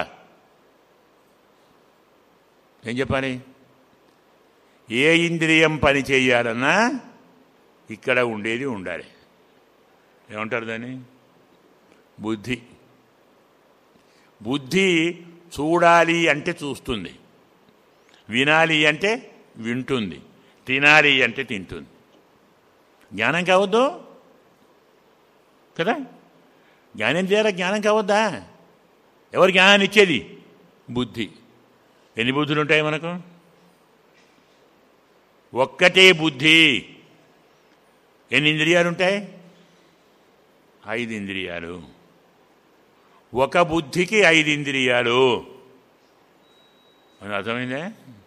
ఏం చెప్పాలి ఏ ఇంద్రియం పని చేయాలన్నా ఇక్కడ ఉండేది ఉండాలి ఏమంటారు దాన్ని బుద్ధి బుద్ధి చూడాలి అంటే చూస్తుంది వినాలి అంటే వింటుంది తినాలి అంటే తింటుంది జ్ఞానం కావద్దు కదా జ్ఞానం చేయాలా జ్ఞానం కావద్దా ఎవరు జ్ఞానాన్ని ఇచ్చేది బుద్ధి ఎన్ని బుద్ధులు ఉంటాయి మనకు ఒక్కటే బుద్ధి ఎన్ని ఇంద్రియాలు ఉంటాయి ఐదు ఇంద్రియాలు ఒక బుద్ధికి ఐదు ఇంద్రియాలు అని అర్థమైందే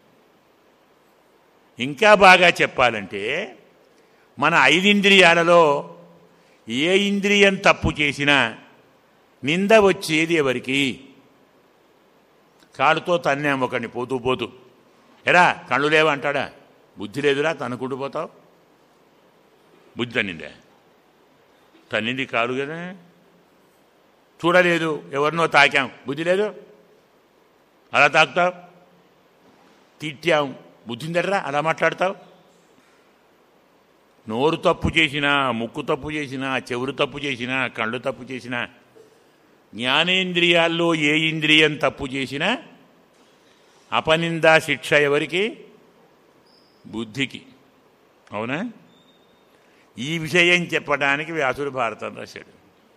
ఇంకా బాగా చెప్పాలంటే మన ఐదింద్రియాలలో ఏ ఇంద్రియం తప్పు చేసినా నింద వచ్చేది ఎవరికి కాలుతో తన్నాం ఒకడిని పోతూ పోతూ ఎరా కళ్ళు లేవా అంటాడా బుద్ధి లేదురా తనుకుంటూ పోతావు బుద్ధి తన్నిందే తన్నింది కాదు కదా చూడలేదు ఎవరినో తాకాం బుద్ధి లేదు అలా తాకుతావు తిట్టాం బుద్ధిందర్రా అలా మాట్లాడతావు నోరు తప్పు చేసినా ముక్కు తప్పు చేసినా చెవులు తప్పు చేసినా కళ్ళు తప్పు చేసినా జ్ఞానేంద్రియాల్లో ఏ ఇంద్రియం తప్పు చేసినా అపనిందా శిక్ష ఎవరికి బుద్ధికి అవునా ఈ విషయం చెప్పడానికి వ్యాసుడు భారతం రాశాడు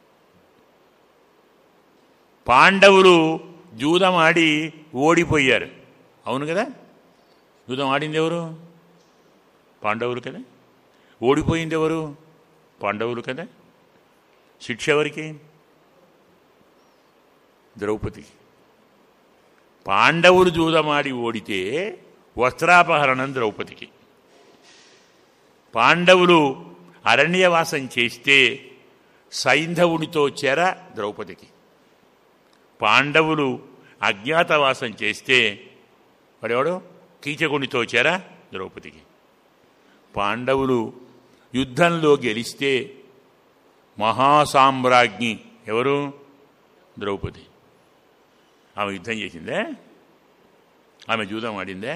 పాండవులు జూదం ఆడి ఓడిపోయారు అవును కదా జూదం ఆడింది ఎవరు పాండవులు కదా ఓడిపోయింది ఎవరు పాండవులు కదా శిక్ష ఎవరికి ద్రౌపదికి పాండవులు జూదమాడి ఓడితే వస్త్రాపహరణం ద్రౌపదికి పాండవులు అరణ్యవాసం చేస్తే సైంధవునితో చెర ద్రౌపదికి పాండవులు అజ్ఞాతవాసం చేస్తే వాడెవడు కీచకునితో చెర ద్రౌపదికి పాండవులు యుద్ధంలో గెలిస్తే మహాసామ్రాజ్ఞి ఎవరు ద్రౌపది ఆమె యుద్ధం చేసిందే ఆమె జూదం ఆడిందే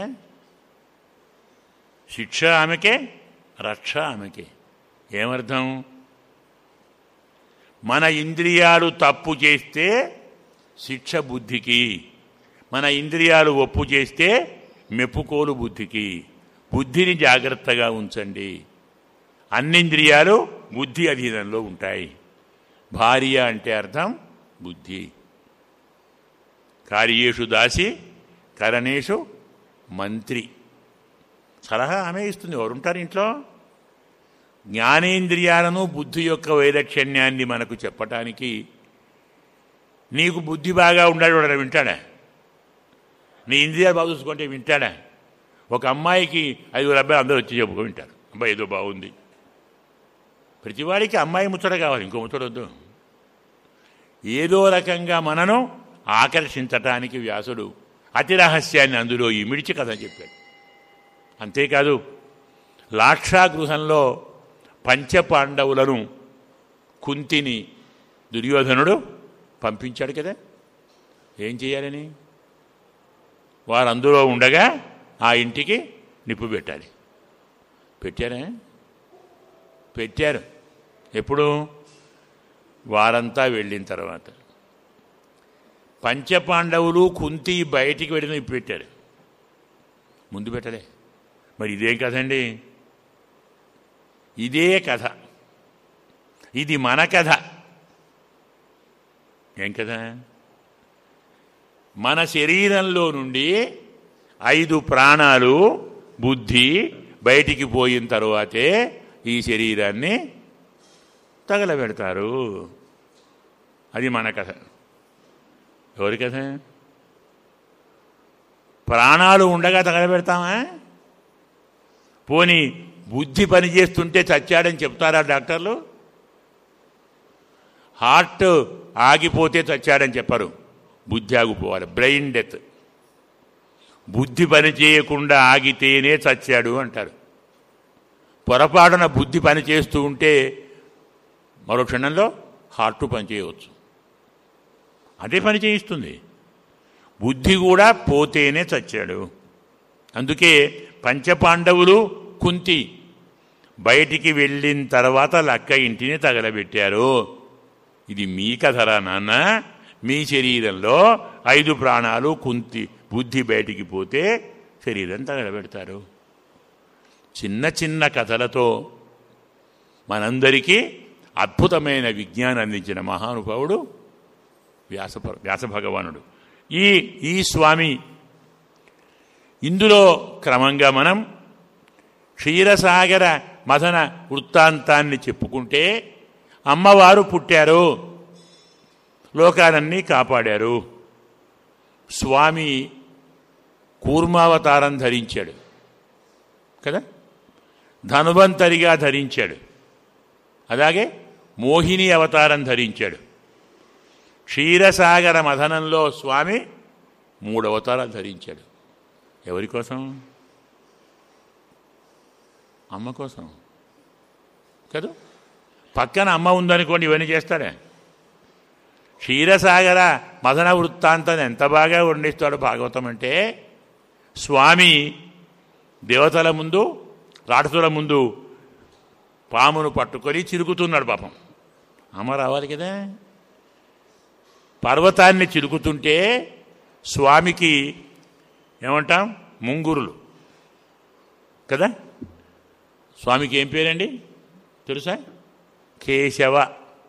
శిక్ష ఆమెకే రక్ష ఆమెకే ఏమర్థం మన ఇంద్రియాలు తప్పు చేస్తే శిక్ష బుద్ధికి మన ఇంద్రియాలు ఒప్పు చేస్తే మెప్పుకోలు బుద్ధికి బుద్ధిని జాగ్రత్తగా ఉంచండి అన్నింద్రియాలు బుద్ధి అధీనంలో ఉంటాయి భార్య అంటే అర్థం బుద్ధి కార్యేషు దాసి కరణేషు మంత్రి సలహా ఆమె ఇస్తుంది ఎవరుంటారు ఇంట్లో జ్ఞానేంద్రియాలను బుద్ధి యొక్క వైలక్షణ్యాన్ని మనకు చెప్పటానికి నీకు బుద్ధి బాగా ఉండాలి వాడు వింటాడా నీ ఇంద్రియాలు బాగా చూసుకుంటే వింటాడా ఒక అమ్మాయికి ఐదుగురు అబ్బాయి అందరూ వచ్చి చెప్పుకో వింటారు అబ్బాయి ఏదో బాగుంది ప్రతివాడికి అమ్మాయి ముచ్చట కావాలి ఇంకో ముచ్చట వద్దు ఏదో రకంగా మనను ఆకర్షించటానికి వ్యాసుడు అతి రహస్యాన్ని అందులో ఇమిడిచి కథ చెప్పాడు అంతేకాదు లాక్షాగృహంలో పంచపాండవులను కుంతిని దుర్యోధనుడు పంపించాడు కదా ఏం చేయాలని వారు అందులో ఉండగా ఆ ఇంటికి నిప్పు పెట్టాలి పెట్టారా పెట్టారు ఎప్పుడు వారంతా వెళ్ళిన తర్వాత పంచపాండవులు కుంతి బయటికి వెళ్ళిన పెట్టారు ముందు పెట్టలే మరి ఇదేం కథ అండి ఇదే కథ ఇది మన కథ ఏం కదా మన శరీరంలో నుండి ఐదు ప్రాణాలు బుద్ధి బయటికి పోయిన తరువాతే ఈ శరీరాన్ని తగలబెడతారు అది మన కథ ఎవరి కథ ప్రాణాలు ఉండగా తగలబెడతామా పోని బుద్ధి పనిచేస్తుంటే చచ్చాడని చెప్తారా డాక్టర్లు హార్ట్ ఆగిపోతే చచ్చాడని చెప్పరు బుద్ధి ఆగిపోవాలి బ్రెయిన్ డెత్ బుద్ధి పని చేయకుండా ఆగితేనే చచ్చాడు అంటారు పొరపాటున బుద్ధి పని చేస్తూ ఉంటే మరో క్షణంలో హార్ట్ పనిచేయవచ్చు అదే పని చేయిస్తుంది బుద్ధి కూడా పోతేనే చచ్చాడు అందుకే పంచపాండవులు కుంతి బయటికి వెళ్ళిన తర్వాత లక్క ఇంటిని తగలబెట్టారు ఇది మీ కథరా నాన్న మీ శరీరంలో ఐదు ప్రాణాలు కుంతి బుద్ధి బయటికి పోతే శరీరం తగలబెడతారు చిన్న చిన్న కథలతో మనందరికీ అద్భుతమైన విజ్ఞానం అందించిన మహానుభావుడు వ్యాస వ్యాస భగవానుడు ఈ ఈ స్వామి ఇందులో క్రమంగా మనం క్షీరసాగర మదన వృత్తాంతాన్ని చెప్పుకుంటే అమ్మవారు పుట్టారు లోకాలన్నీ కాపాడారు స్వామి కూర్మావతారం ధరించాడు కదా ధనువంతరిగా ధరించాడు అలాగే మోహిని అవతారం ధరించాడు క్షీరసాగర మథనంలో స్వామి మూడు అవతారాలు ధరించాడు ఎవరి కోసం అమ్మ కోసం కదా పక్కన అమ్మ ఉందనుకోండి ఇవన్నీ చేస్తాడే క్షీరసాగర మదన వృత్తాంతాన్ని ఎంత బాగా వర్ణిస్తాడు భాగవతం అంటే స్వామి దేవతల ముందు రాక్షసుల ముందు పామును పట్టుకొని చిరుకుతున్నాడు పాపం అమ్మ రావాలి కదా పర్వతాన్ని చిరుకుతుంటే స్వామికి ఏమంటాం ముంగురులు కదా స్వామికి ఏం పేరండి తెలుసా కేశవ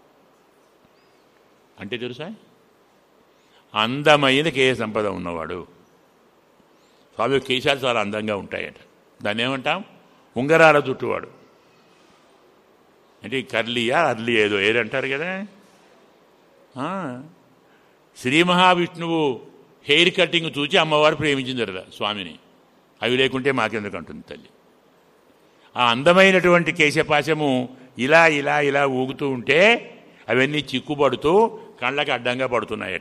అంటే తెలుసా అందమైన కేశ సంపద ఉన్నవాడు స్వామి కేశాలు చాలా అందంగా ఉంటాయట దాన్ని ఏమంటాం ఉంగరాల జుట్టువాడు అంటే కర్లీయా అర్లీ ఏదో ఏదంటారు కదా ఆ, శ్రీ మహావిష్ణువు హెయిర్ కటింగ్ చూచి అమ్మవారు ప్రేమించిందట స్వామిని అవి లేకుంటే మాకెందుకు అంటుంది తల్లి ఆ అందమైనటువంటి కేశపాశము ఇలా ఇలా ఇలా ఊగుతూ ఉంటే అవన్నీ చిక్కుపడుతూ కళ్ళకి అడ్డంగా పడుతున్నాయట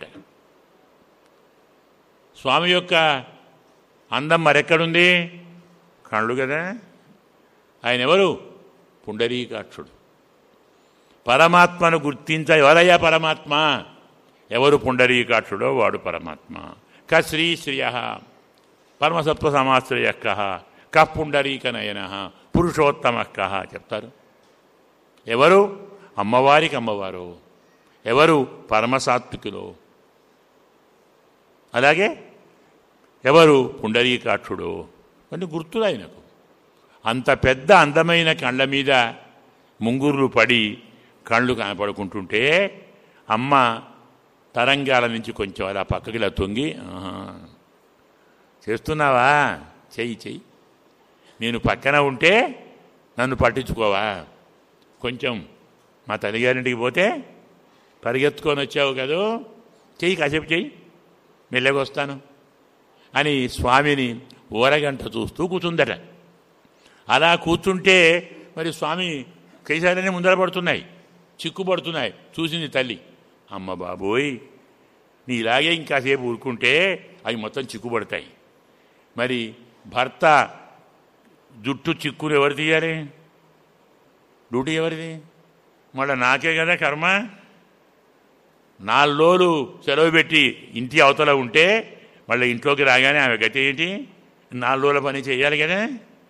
స్వామి యొక్క అందం మరెక్కడుంది కళ్ళు కదా ఆయన ఎవరు పుండరీకాక్షుడు పరమాత్మను గుర్తించ ఎవరయ్యా పరమాత్మ ఎవరు పుండరీకాక్షుడో వాడు పరమాత్మ క శ్రీ శ్రియ పరమసత్వ సమాశ్రయ కహ క పుండరీక నయన పురుషోత్తమ కహ చెప్తారు ఎవరు అమ్మవారికి అమ్మవారు ఎవరు పరమసాత్వికులు అలాగే ఎవరు పుండరీకాక్షుడు అని గుర్తులు ఆయనకు అంత పెద్ద అందమైన కళ్ళ మీద ముంగుర్లు పడి కళ్ళు కనపడుకుంటుంటే అమ్మ తరంగాల నుంచి కొంచెం అలా పక్కకి ఇలా తొంగి "ఆహా, చేస్తున్నావా చెయ్యి చెయ్యి నేను పక్కన ఉంటే నన్ను పట్టించుకోవా కొంచెం మా తల్లిగారింటికి పోతే పరిగెత్తుకొని వచ్చావు కదూ చెయ్యి కాసేపు చెయ్యి మెల్లగా వస్తాను అని స్వామిని ఊరగంట చూస్తూ కూర్చుందట అలా కూర్చుంటే మరి స్వామి కేశాలన్నీ ముందర పడుతున్నాయి చిక్కుపడుతున్నాయి చూసింది తల్లి అమ్మ బాబోయ్ నీ ఇలాగే ఇంకాసేపు ఊరుకుంటే అవి మొత్తం చిక్కుపడతాయి మరి భర్త జుట్టు చిక్కులు ఎవరు తీయాలి డ్యూటీ ఎవరిది మళ్ళీ నాకే కదా కర్మ నాలుగు రోజులు సెలవు పెట్టి ఇంటి అవతల ఉంటే మళ్ళీ ఇంట్లోకి రాగానే ఆమె గతి ఏంటి నాలుగు రోజుల పని చేయాలి కదా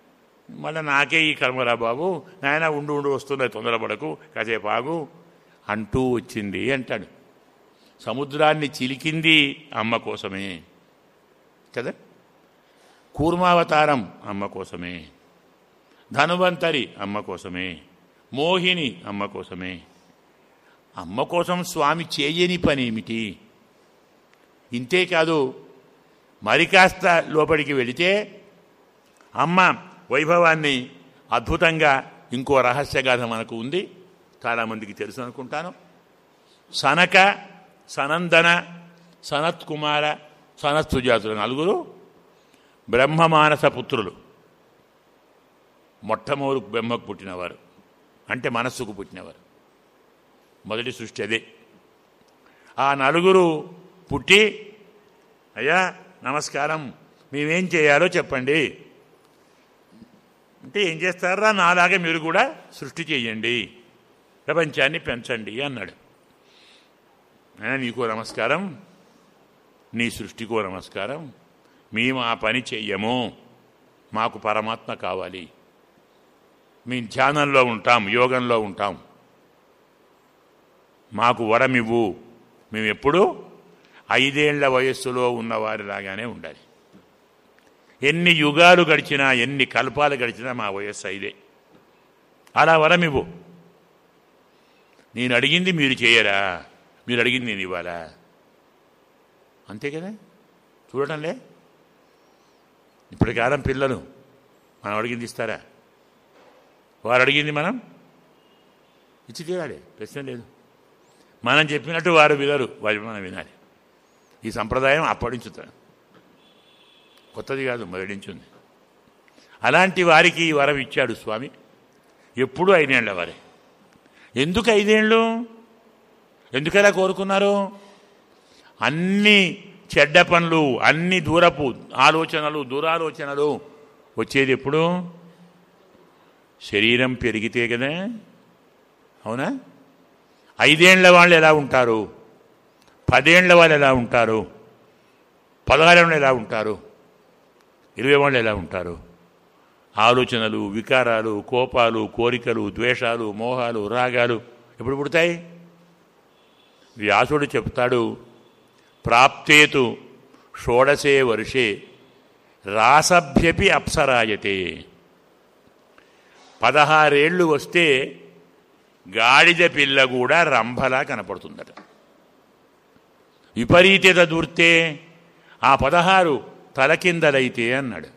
మళ్ళీ నాకే ఈ కర్మరా బాబు నాయన ఉండు ఉండు వస్తున్నాయి తొందరపడకు కాసేపు ఆగు అంటూ వచ్చింది అంటాడు సముద్రాన్ని చిలికింది అమ్మ కోసమే కదా కూర్మావతారం అమ్మ కోసమే ధనువంతరి అమ్మ కోసమే మోహిని అమ్మ కోసమే అమ్మ కోసం స్వామి చేయని పని ఏమిటి ఇంతే కాదు మరి కాస్త లోపలికి వెళితే అమ్మ వైభవాన్ని అద్భుతంగా ఇంకో రహస్యగాథ మనకు ఉంది చాలామందికి తెలుసు అనుకుంటాను సనక సనందన సనత్ కుమార సనత్ సుజాతులు నలుగురు బ్రహ్మమానస పుత్రులు మొట్టమొదటి బ్రహ్మకు పుట్టినవారు అంటే మనస్సుకు పుట్టినవారు మొదటి సృష్టి అదే ఆ నలుగురు పుట్టి అయ్యా నమస్కారం మేమేం చేయాలో చెప్పండి అంటే ఏం చేస్తారా నాలాగే మీరు కూడా సృష్టి చేయండి ప్రపంచాన్ని పెంచండి అన్నాడు అయినా నీకో నమస్కారం నీ సృష్టికో నమస్కారం మేము ఆ పని చెయ్యము మాకు పరమాత్మ కావాలి మేము ధ్యానంలో ఉంటాం యోగంలో ఉంటాం మాకు వరమివ్వు మేము ఎప్పుడు ఐదేళ్ల వయస్సులో ఉన్నవారిలాగానే ఉండాలి ఎన్ని యుగాలు గడిచినా ఎన్ని కల్పాలు గడిచినా మా వయస్సు ఐదే అలా వరమివ్వు నేను అడిగింది మీరు చేయరా మీరు అడిగింది నేను ఇవ్వాలా అంతే కదా చూడటంలే ఇప్పటి కాలం పిల్లలు మనం అడిగింది ఇస్తారా వారు అడిగింది మనం ఇచ్చి తీరాలి ప్రశ్న లేదు మనం చెప్పినట్టు వారు వినరు వారి మనం వినాలి ఈ సంప్రదాయం అప్పడించుతాడు కొత్తది కాదు మొదటించింది అలాంటి వారికి ఈ వరం ఇచ్చాడు స్వామి ఎప్పుడు ఐదేళ్ల వారే ఎందుకు ఐదేళ్ళు ఎందుకలా కోరుకున్నారు అన్ని చెడ్డ పనులు అన్ని దూరపు ఆలోచనలు దురాలోచనలు వచ్చేది ఎప్పుడు శరీరం పెరిగితే కదా అవునా ఐదేళ్ల వాళ్ళు ఎలా ఉంటారు పదేళ్ల వాళ్ళు ఎలా ఉంటారు పదహారేళ్ళు ఎలా ఉంటారు ఇరవై వాళ్ళు ఎలా ఉంటారు ఆలోచనలు వికారాలు కోపాలు కోరికలు ద్వేషాలు మోహాలు రాగాలు ఎప్పుడు పుడతాయి వ్యాసుడు చెప్తాడు ప్రాప్తేతు షోడశే వర్షే రాసభ్యపి అప్సరాయతే పదహారేళ్ళు వస్తే గాడిద పిల్ల కూడా రంభలా కనపడుతుందట విపరీతత దూర్తే ఆ పదహారు తలకిందలైతే అన్నాడు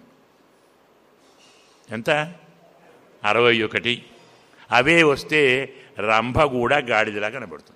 ఎంత అరవై ఒకటి అవే వస్తే రంభ కూడా గాడిదలా కనబడుతుంది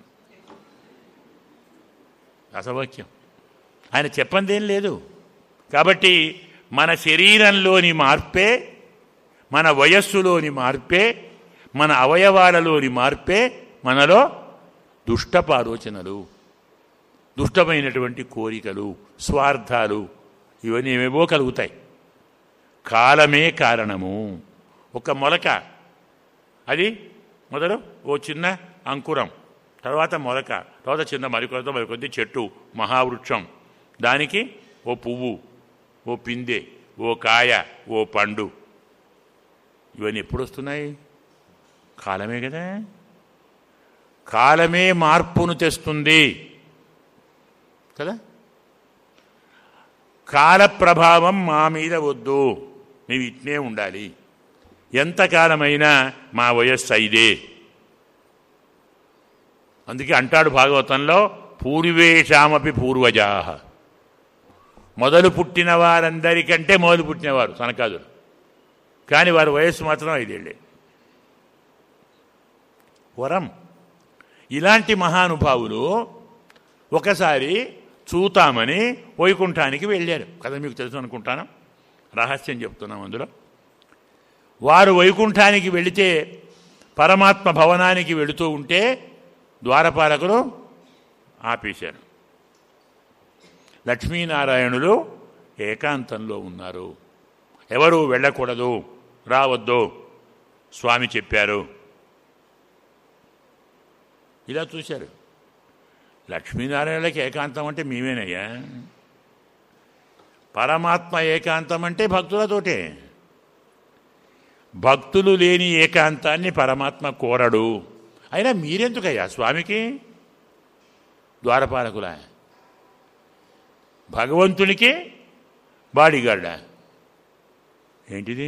అసవాక్యం ఆయన చెప్పందేం లేదు కాబట్టి మన శరీరంలోని మార్పే మన వయస్సులోని మార్పే మన అవయవాలలోని మార్పే మనలో దుష్టపు ఆలోచనలు దుష్టమైనటువంటి కోరికలు స్వార్థాలు ఇవన్నీ ఏమేవో కలుగుతాయి కాలమే కారణము ఒక మొలక అది మొదలు ఓ చిన్న అంకురం తర్వాత మొలక తర్వాత చిన్న మరికొద్ది మరికొద్ది చెట్టు మహావృక్షం దానికి ఓ పువ్వు ఓ పిందె ఓ కాయ ఓ పండు ఇవన్నీ ఎప్పుడు వస్తున్నాయి కాలమే కదా కాలమే మార్పును తెస్తుంది కదా కాల ప్రభావం మా మీద వద్దు మేము ఇట్నే ఉండాలి ఎంతకాలమైనా మా వయస్సు ఐదే అందుకే అంటాడు భాగవతంలో పూర్వేషామపి పూర్వజాహ మొదలు పుట్టిన వారందరికంటే మొదలు పుట్టినవారు సనకాదులు కానీ వారి వయస్సు మాత్రం ఐదేళ్ళే వరం ఇలాంటి మహానుభావులు ఒకసారి చూతామని వైకుంఠానికి వెళ్ళారు కదా మీకు తెలుసు అనుకుంటాను రహస్యం చెప్తున్నాం అందులో వారు వైకుంఠానికి వెళితే పరమాత్మ భవనానికి వెళుతూ ఉంటే ద్వారపాలకులు ఆపేశారు లక్ష్మీనారాయణులు ఏకాంతంలో ఉన్నారు ఎవరు వెళ్ళకూడదు రావద్దు స్వామి చెప్పారు ఇలా చూశారు లక్ష్మీనారాయణకి ఏకాంతం అంటే మేమేనయ్యా పరమాత్మ ఏకాంతం అంటే భక్తులతోటే భక్తులు లేని ఏకాంతాన్ని పరమాత్మ కోరడు అయినా మీరెందుకయ్యా స్వామికి ద్వారపాలకుల భగవంతునికి బాడీగార్డా ఏంటిది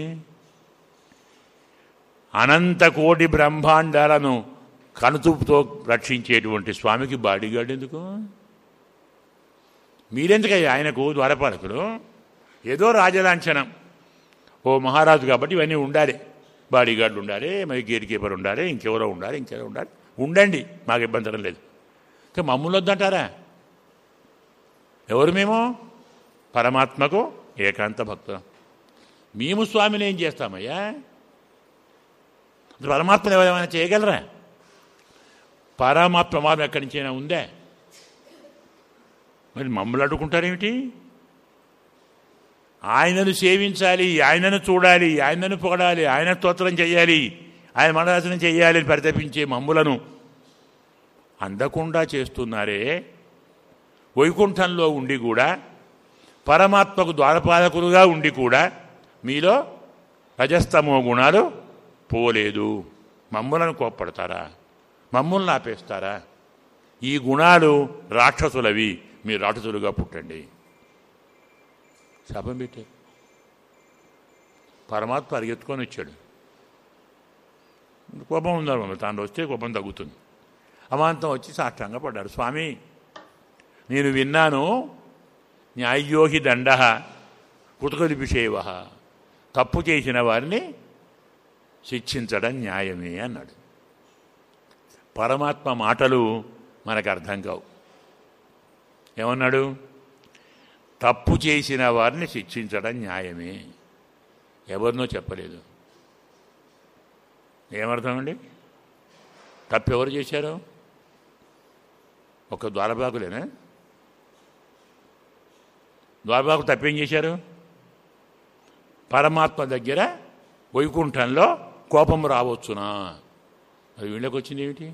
అనంత కోటి బ్రహ్మాండాలను కనుతూపుతో రక్షించేటువంటి స్వామికి బాడీగార్డ్ ఎందుకు మీరెందుకయ్యా ఆయనకు ద్వారపాలకులు ఏదో రాజలాంఛనం ఓ మహారాజు కాబట్టి ఇవన్నీ ఉండాలి బాడీగార్డులు ఉండాలి మరి గేట్ కీపర్ ఉండాలి ఇంకెవరో ఉండాలి ఇంకెవరో ఉండాలి ఉండండి మాకు ఇబ్బంది లేదు ఇంకా మమ్మల్ని వద్దంటారా ఎవరు మేము పరమాత్మకు ఏకాంత భక్తులం మేము స్వామిని ఏం చేస్తామయ్యా పరమాత్మను ఎవరైనా చేయగలరా పరమాత్మ మార్గం ఎక్కడి నుంచైనా ఉందే మరి మమ్మల్ని అడ్డుకుంటారేమిటి ఆయనను సేవించాలి ఆయనను చూడాలి ఆయనను పొగడాలి ఆయన స్తోత్రం చేయాలి ఆయన మనరాసనం చేయాలి అని పరితపించే మమ్ములను అందకుండా చేస్తున్నారే వైకుంఠంలో ఉండి కూడా పరమాత్మకు ద్వారపాలకులుగా ఉండి కూడా మీలో రజస్తమో గుణాలు పోలేదు మమ్ములను కోప్పడతారా మమ్ములను ఆపేస్తారా ఈ గుణాలు రాక్షసులవి మీరు రాక్షసులుగా పుట్టండి శాపం పెట్టే పరమాత్మ పరిగెత్తుకొని వచ్చాడు కోపం ఉందన్నమాట తాను వస్తే కోపం తగ్గుతుంది అమాంతం వచ్చి సాష్టాంగ పడ్డాడు స్వామి నేను విన్నాను న్యాయోహి దండ కుతకలిపిషేవ తప్పు చేసిన వారిని శిక్షించడం న్యాయమే అన్నాడు పరమాత్మ మాటలు మనకు అర్థం కావు ఏమన్నాడు తప్పు చేసిన వారిని శిక్షించడం న్యాయమే ఎవరినో చెప్పలేదు ఏమర్థమండి తప్పు ఎవరు చేశారు ఒక ద్వారబాకులేనా ద్వారబాకు తప్పేం చేశారు పరమాత్మ దగ్గర వైకుంఠంలో కోపం రావచ్చునా అది వీళ్ళకి వచ్చింది ఏమిటి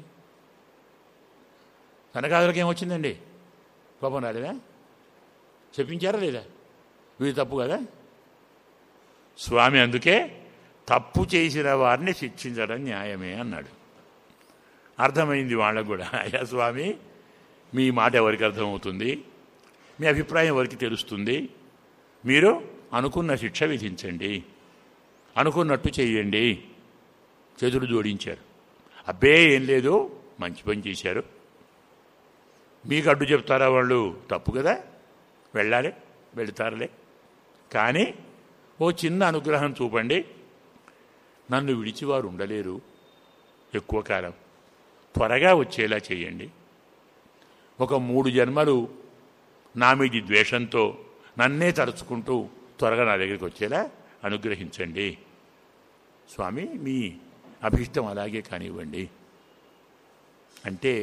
కనకాదులకి ఏమొచ్చిందండి కోపం రాలేదా చెప్పించారా లేదా వీడు తప్పు కదా స్వామి అందుకే తప్పు చేసిన వారిని శిక్షించడం న్యాయమే అన్నాడు అర్థమైంది వాళ్ళకు కూడా అయ్యా స్వామి మీ మాట ఎవరికి అర్థమవుతుంది మీ అభిప్రాయం ఎవరికి తెలుస్తుంది మీరు అనుకున్న శిక్ష విధించండి అనుకున్నట్టు చేయండి చేతులు జోడించారు అబ్బే ఏం లేదు మంచి పని చేశారు మీకు అడ్డు చెప్తారా వాళ్ళు తప్పు కదా వెళ్ళాలి వెళతారులే కానీ ఓ చిన్న అనుగ్రహం చూపండి నన్ను విడిచివారు ఉండలేరు ఎక్కువ కాలం త్వరగా వచ్చేలా చేయండి ఒక మూడు జన్మలు నా మీది ద్వేషంతో నన్నే తలుచుకుంటూ త్వరగా నా దగ్గరికి వచ్చేలా అనుగ్రహించండి స్వామి మీ అభిష్టం అలాగే కానివ్వండి అంటే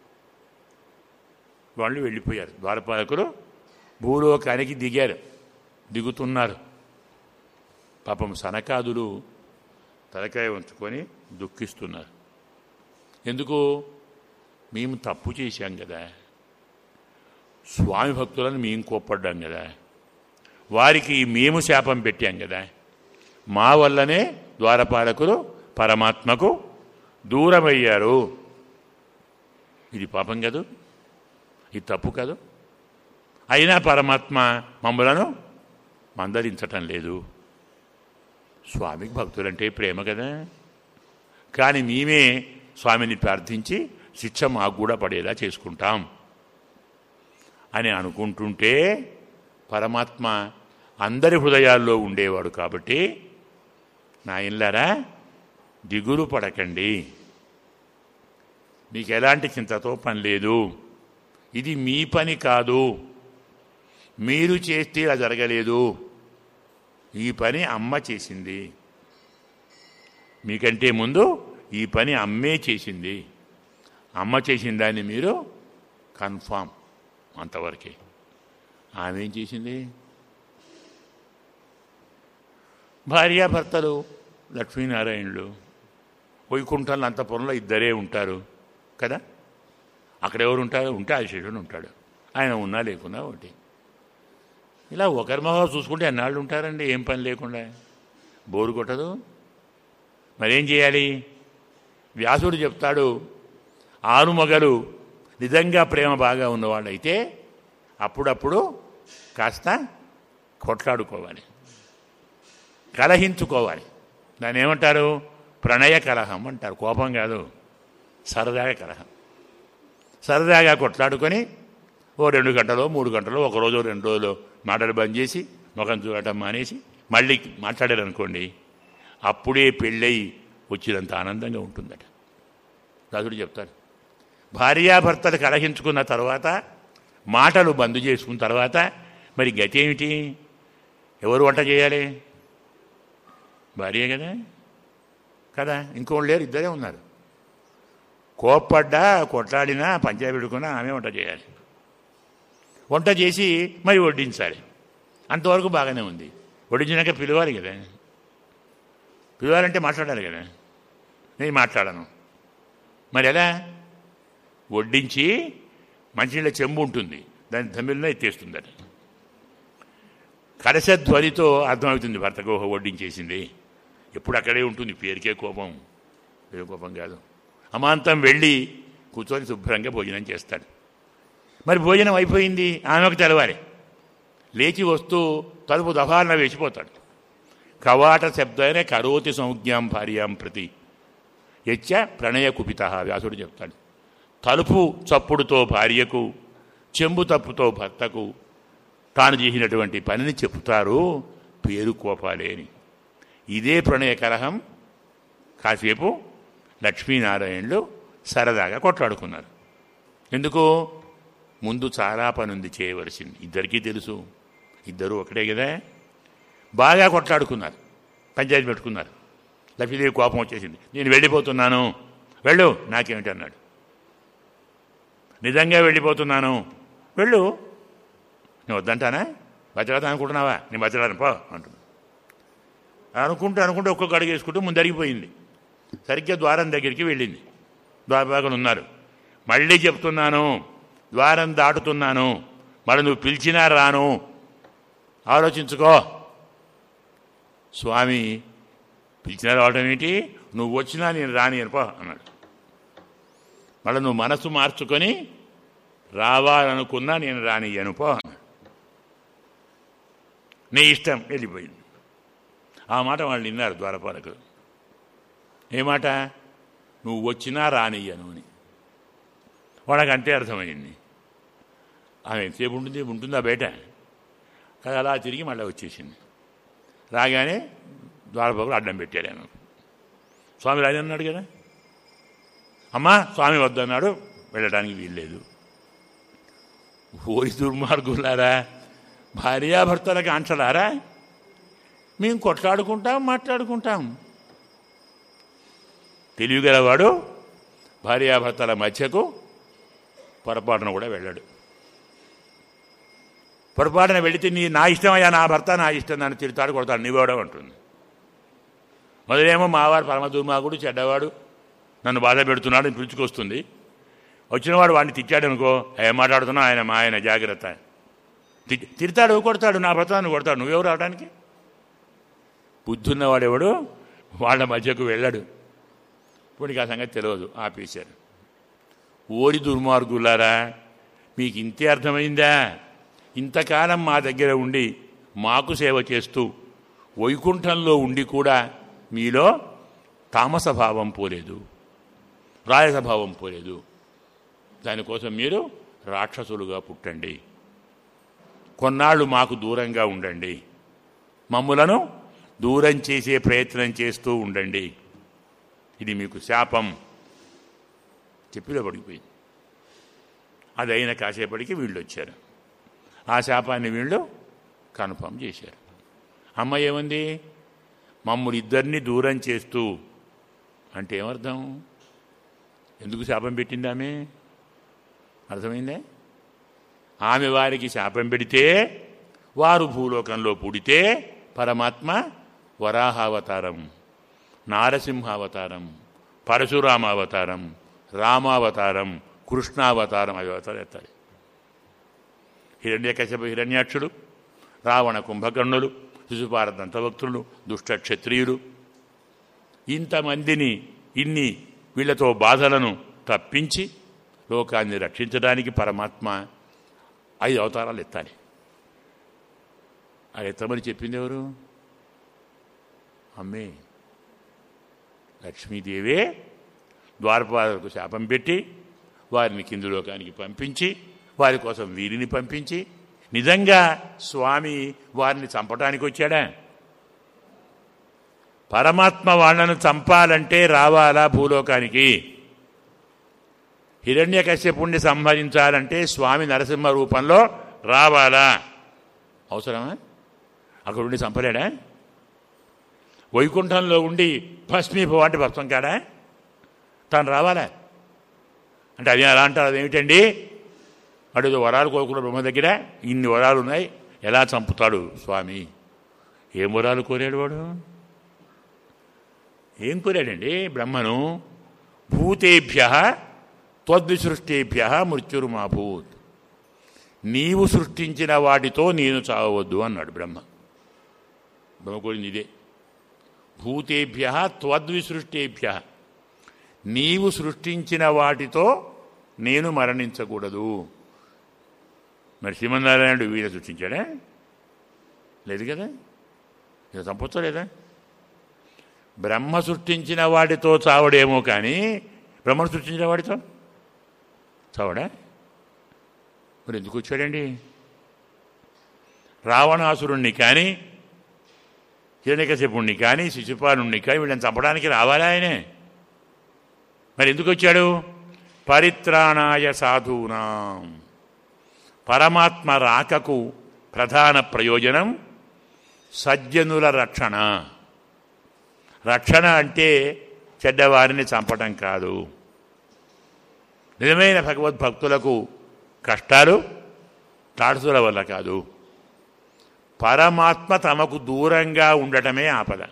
వాళ్ళు వెళ్ళిపోయారు ద్వారపాలకులు భూలోకానికి దిగారు దిగుతున్నారు పాపం సనకాదులు తలకాయ ఉంచుకొని దుఃఖిస్తున్నారు ఎందుకు మేము తప్పు చేశాం కదా స్వామి భక్తులను మేము కోప్పడ్డాం కదా వారికి మేము శాపం పెట్టాం కదా మా వల్లనే ద్వారపాలకులు పరమాత్మకు దూరమయ్యారు ఇది పాపం కదూ ఇది తప్పు కాదు అయినా పరమాత్మ మమ్మలను మందలించటం లేదు స్వామికి భక్తులంటే ప్రేమ కదా కానీ మేమే స్వామిని ప్రార్థించి శిక్ష మాకు కూడా పడేలా చేసుకుంటాం అని అనుకుంటుంటే పరమాత్మ అందరి హృదయాల్లో ఉండేవాడు కాబట్టి నా ఇల్లారా దిగులు పడకండి మీకు ఎలాంటి చింతతో పని లేదు ఇది మీ పని కాదు మీరు చేస్తే ఇలా జరగలేదు ఈ పని అమ్మ చేసింది మీకంటే ముందు ఈ పని అమ్మే చేసింది అమ్మ చేసిన దాన్ని మీరు కన్ఫామ్ అంతవరకే ఆమె ఏం చేసింది భార్యాభర్తలు లక్ష్మీనారాయణులు వైకుంఠంలో అంతపురంలో ఇద్దరే ఉంటారు కదా అక్కడ ఎవరు ఉంటారు ఉంటే ఆశేషుడు ఉంటాడు ఆయన ఉన్నా లేకున్నా ఒకటి ఇలా ఒకరి మొహం చూసుకుంటే ఎన్నాళ్ళు ఉంటారండి ఏం పని లేకుండా బోరు కొట్టదు మరేం చేయాలి వ్యాసుడు చెప్తాడు ఆరుమగలు నిజంగా ప్రేమ బాగా ఉన్నవాళ్ళైతే అప్పుడప్పుడు కాస్త కొట్లాడుకోవాలి కలహించుకోవాలి దాన్ని ఏమంటారు ప్రణయ కలహం అంటారు కోపం కాదు సరదాగా కలహం సరదాగా కొట్లాడుకొని ఓ రెండు గంటలో మూడు గంటలో ఒక రోజు రెండు రోజులు మాటలు బంద్ చేసి ముఖం చూడటం మానేసి మళ్ళీ మాట్లాడారు అనుకోండి అప్పుడే పెళ్ళయి వచ్చినంత ఆనందంగా ఉంటుందట రాజుడు చెప్తాడు భార్యాభర్తలు కలహించుకున్న తర్వాత మాటలు బంద్ చేసుకున్న తర్వాత మరి గతి ఏమిటి ఎవరు వంట చేయాలి భార్య కదా కదా ఇంకోళ్ళు లేరు ఇద్దరే ఉన్నారు కోప్పడ్డా కొట్లాడినా పంచాయతీ పెట్టుకున్నా ఆమె వంట చేయాలి వంట చేసి మరి వడ్డించాలి అంతవరకు బాగానే ఉంది వడ్డించినాక పిలవాలి కదా పిలవాలంటే మాట్లాడాలి కదా నేను మాట్లాడను మరి ఎలా వడ్డించి మంచినీళ్ళ చెంబు ఉంటుంది దాని తమిళలో ఎత్తేస్తుందట కలశధ్వనితో అర్థమవుతుంది భర్తకు ఓహో వడ్డించేసింది ఎప్పుడు అక్కడే ఉంటుంది పేరుకే కోపం ఏ కోపం కాదు అమాంతం వెళ్ళి కూర్చొని శుభ్రంగా భోజనం చేస్తాడు మరి భోజనం అయిపోయింది ఆమెకు తెలవాలి లేచి వస్తూ తలుపు దఫాలన వేసిపోతాడు కవాట శబ్దైన కరోతి సంజ్ఞాం భార్యాం ప్రతి యచ్చ ప్రణయ కుపిత వ్యాసుడు చెప్తాడు తలుపు చప్పుడుతో భార్యకు చెంబు తప్పుతో భర్తకు తాను చేసినటువంటి పనిని చెప్తారు పేరు కోపాలే అని ఇదే ప్రణయ కలహం కాసేపు లక్ష్మీనారాయణులు సరదాగా కొట్లాడుకున్నారు ఎందుకు ముందు చాలా పని ఉంది చేయవలసింది ఇద్దరికీ తెలుసు ఇద్దరు ఒకటే కదా బాగా కొట్లాడుకున్నారు పంచాయతీ పెట్టుకున్నారు లక్ష్మీదేవి కోపం వచ్చేసింది నేను వెళ్ళిపోతున్నాను వెళ్ళు నాకేమిటి అన్నాడు నిజంగా వెళ్ళిపోతున్నాను వెళ్ళు నేను వద్దంటానా బతకదా అనుకుంటున్నావా నేను బతకడాను పో అంటున్నా అనుకుంటూ అనుకుంటూ ఒక్కొక్క అడుగు వేసుకుంటూ ముందరిగిపోయింది సరిగ్గా ద్వారం దగ్గరికి వెళ్ళింది ద్వారపాలకులు ఉన్నారు మళ్ళీ చెప్తున్నాను ద్వారం దాటుతున్నాను మళ్ళీ నువ్వు పిలిచినా రాను ఆలోచించుకో స్వామి పిలిచినా రావడం ఏంటి నువ్వు వచ్చినా నేను రాని అనుకో అన్నాడు మళ్ళీ నువ్వు మనసు మార్చుకొని రావాలనుకున్నా నేను రాని అనుకో అన్నాడు నీ ఇష్టం వెళ్ళిపోయింది ఆ మాట వాళ్ళు విన్నారు ద్వారపాలకులు ఏ మాట నువ్వు వచ్చినా రానియ్యను అని వాళ్ళకి అంతే అర్థమైంది ఆమె ఎంతసేపు ఉంటుంది ఉంటుందా బయట అది అలా తిరిగి మళ్ళీ వచ్చేసింది రాగానే ద్వారపాలకులు అడ్డం పెట్టాడు ఆయన స్వామి రాజన్నాడు కదా అమ్మా స్వామి వద్దన్నాడు వెళ్ళడానికి వీల్లేదు ఓరి దుర్మార్గులారా భార్యాభర్తలకు అంచలారా మేము కొట్లాడుకుంటాం మాట్లాడుకుంటాం తెలివిగలవాడు భార్యాభర్తల మధ్యకు పొరపాటున కూడా వెళ్ళాడు పొరపాటున వెళితే నీ నా ఇష్టమయ్యా నా భర్త నా ఇష్టం నన్ను తిడతాడు కొడతాడు నీవేవడం అంటుంది మొదలేమో మావాడు పరమ దుర్మార్గుడు చెడ్డవాడు నన్ను బాధ పెడుతున్నాడు అని పిలుచుకొస్తుంది వచ్చినవాడు వాడిని తిట్టాడు అనుకో ఏం మాట్లాడుతున్నా ఆయన మా ఆయన జాగ్రత్త తి- తిడతాడు కొడతాడు నా భర్త నన్ను కొడతాడు నువ్వెవరు రావడానికి బుద్ధున్నవాడెవడు వాళ్ళ మధ్యకు వెళ్ళాడు ఇప్పుడు ఆ సంగతి తెలియదు ఆపేశారు ఓరి దుర్మార్గులారా మీకు ఇంతే అర్థమైందా ఇంతకాలం మా దగ్గర ఉండి మాకు సేవ చేస్తూ వైకుంఠంలో ఉండి కూడా మీలో తామస భావం పోలేదు రాయస భావం పోలేదు దానికోసం మీరు రాక్షసులుగా పుట్టండి కొన్నాళ్ళు మాకు దూరంగా ఉండండి మమ్ములను దూరం చేసే ప్రయత్నం చేస్తూ ఉండండి ఇది మీకు శాపం చెప్పిలో పడిపోయింది అది అయిన కాసేపటికి వీళ్ళు వచ్చారు ఆ శాపాన్ని వీళ్ళు కన్ఫర్మ్ చేశారు అమ్మ ఏముంది మమ్మల్ని ఇద్దరిని దూరం చేస్తూ అంటే ఏమర్థం ఎందుకు శాపం పెట్టింది ఆమె అర్థమైందే ఆమె వారికి శాపం పెడితే వారు భూలోకంలో పుడితే పరమాత్మ వరాహావతారం నారసింహావతారం పరశురామావతారం రామావతారం కృష్ణావతారం అవి అవతారం ఎత్తాలి హిరణ్యకశప హిరణ్యాక్షుడు రావణ కుంభకర్ణులు శిశుపార దంతభక్తులు దుష్ట క్షత్రియులు ఇంతమందిని ఇన్ని వీళ్ళతో బాధలను తప్పించి లోకాన్ని రక్షించడానికి పరమాత్మ ఐదు అవతారాలు ఎత్తాలి అది ఎత్తమని చెప్పింది ఎవరు అమ్మే లక్ష్మీదేవే ద్వారపాలకు శాపం పెట్టి వారిని కింది లోకానికి పంపించి వారి కోసం వీరిని పంపించి నిజంగా స్వామి వారిని చంపటానికి వచ్చాడా పరమాత్మ వాళ్ళను చంపాలంటే రావాలా భూలోకానికి హిరణ్యకశ్యపుణ్ణి సంహరించాలంటే స్వామి నరసింహ రూపంలో రావాలా అవసరమా అక్కడ ఉండి చంపలేడా వైకుంఠంలో ఉండి భస్మీభవ అంటే భస్మం కాడా తను రావాలా అంటే అది ఎలా అంటారు అదేమిటండి అడుగు వరాలు కోరుకున్న బ్రహ్మ దగ్గర ఇన్ని వరాలు ఉన్నాయి ఎలా చంపుతాడు స్వామి ఏం వరాలు కోరాడు వాడు ఏం కోరాడండి బ్రహ్మను భూతేభ్య త్వద్విసృష్టేభ్య మృత్యురుమాభూత్ నీవు సృష్టించిన వాటితో నేను చావవద్దు అన్నాడు బ్రహ్మ బ్రహ్మ కోరింది ఇదే భూతేభ్య త్వద్విసృష్టేభ్య నీవు సృష్టించిన వాటితో నేను మరణించకూడదు మరి శ్రీమన్నారాయణుడు వీర సృష్టించాడా లేదు కదా ఇది చంపొచ్చా లేదా బ్రహ్మ సృష్టించిన వాటితో చావడేమో కానీ బ్రహ్మను సృష్టించిన వాడితో చావడా మరి ఎందుకు వచ్చాడండి రావణాసురుణ్ణి కానీ హిరణ్యకశిపుణ్ణి కానీ శిశుపాలుణ్ణి కానీ వీళ్ళని చంపడానికి రావాలా ఆయనే మరి ఎందుకు వచ్చాడు పరిత్రాణాయ సాధూనాం పరమాత్మ రాకకు ప్రధాన ప్రయోజనం సజ్జనుల రక్షణ రక్షణ అంటే చెడ్డవారిని చంపటం కాదు నిజమైన భగవద్భక్తులకు కష్టాలు తాడుసుల వల్ల కాదు పరమాత్మ తమకు దూరంగా ఉండటమే ఆపద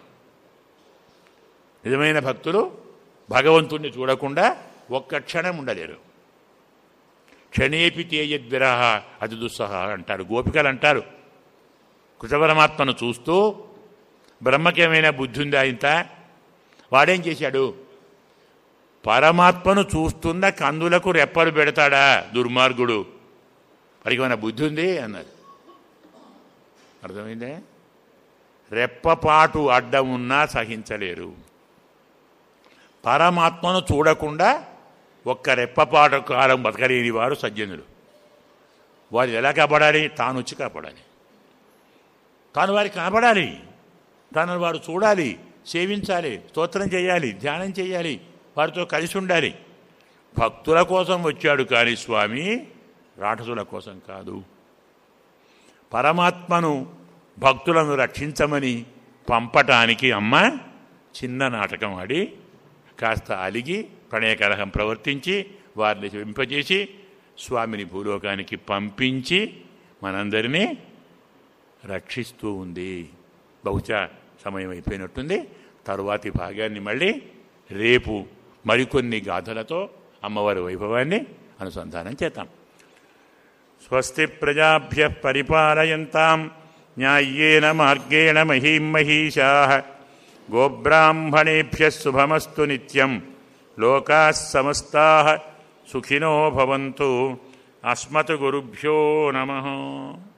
నిజమైన భక్తులు భగవంతుణ్ణి చూడకుండా ఒక్క క్షణం ఉండలేరు క్షణేపి తేజద్విరహ అతి దుస్సహ అంటారు గోపికలు అంటారు కృష్ణపరమాత్మను చూస్తూ బ్రహ్మకేమైనా బుద్ధి ఉందా ఇంత వాడేం చేశాడు పరమాత్మను చూస్తున్న కందులకు రెప్పలు పెడతాడా దుర్మార్గుడు వాడికి ఏమైనా బుద్ధి ఉంది అన్నారు అర్థమైందే రెప్పపాటు అడ్డం ఉన్నా సహించలేరు పరమాత్మను చూడకుండా ఒక్క రెప్పపాటు కాలం బతకలేని వారు సజ్జనులు వారు ఎలా కాపాడాలి తాను వచ్చి కాపాడాలి తాను వారికి కాపాడాలి తాను వారు చూడాలి సేవించాలి స్తోత్రం చేయాలి ధ్యానం చేయాలి వారితో కలిసి ఉండాలి భక్తుల కోసం వచ్చాడు కానీ స్వామి రాక్షసుల కోసం కాదు పరమాత్మను భక్తులను రక్షించమని పంపటానికి అమ్మ చిన్న నాటకం ఆడి కాస్త అలిగి ప్రణయకలహం ప్రవర్తించి వారిని వింపజేసి స్వామిని భూలోకానికి పంపించి మనందరినీ రక్షిస్తూ ఉంది బహుశా సమయం అయిపోయినట్టుంది తరువాతి భాగాన్ని మళ్ళీ రేపు మరికొన్ని గాథలతో అమ్మవారి వైభవాన్ని అనుసంధానం చేద్దాం స్వస్తి ప్రజాభ్య పరిపాలయంతాం న్యాయ్యేన మార్గేణ మహీం మహీషా గోబ్రాహ్మణేభ్య శుభమస్తు నిత్యం లోకా సమస్తా సుఖినో భవంతు అస్మత్ గురుభ్యో నమ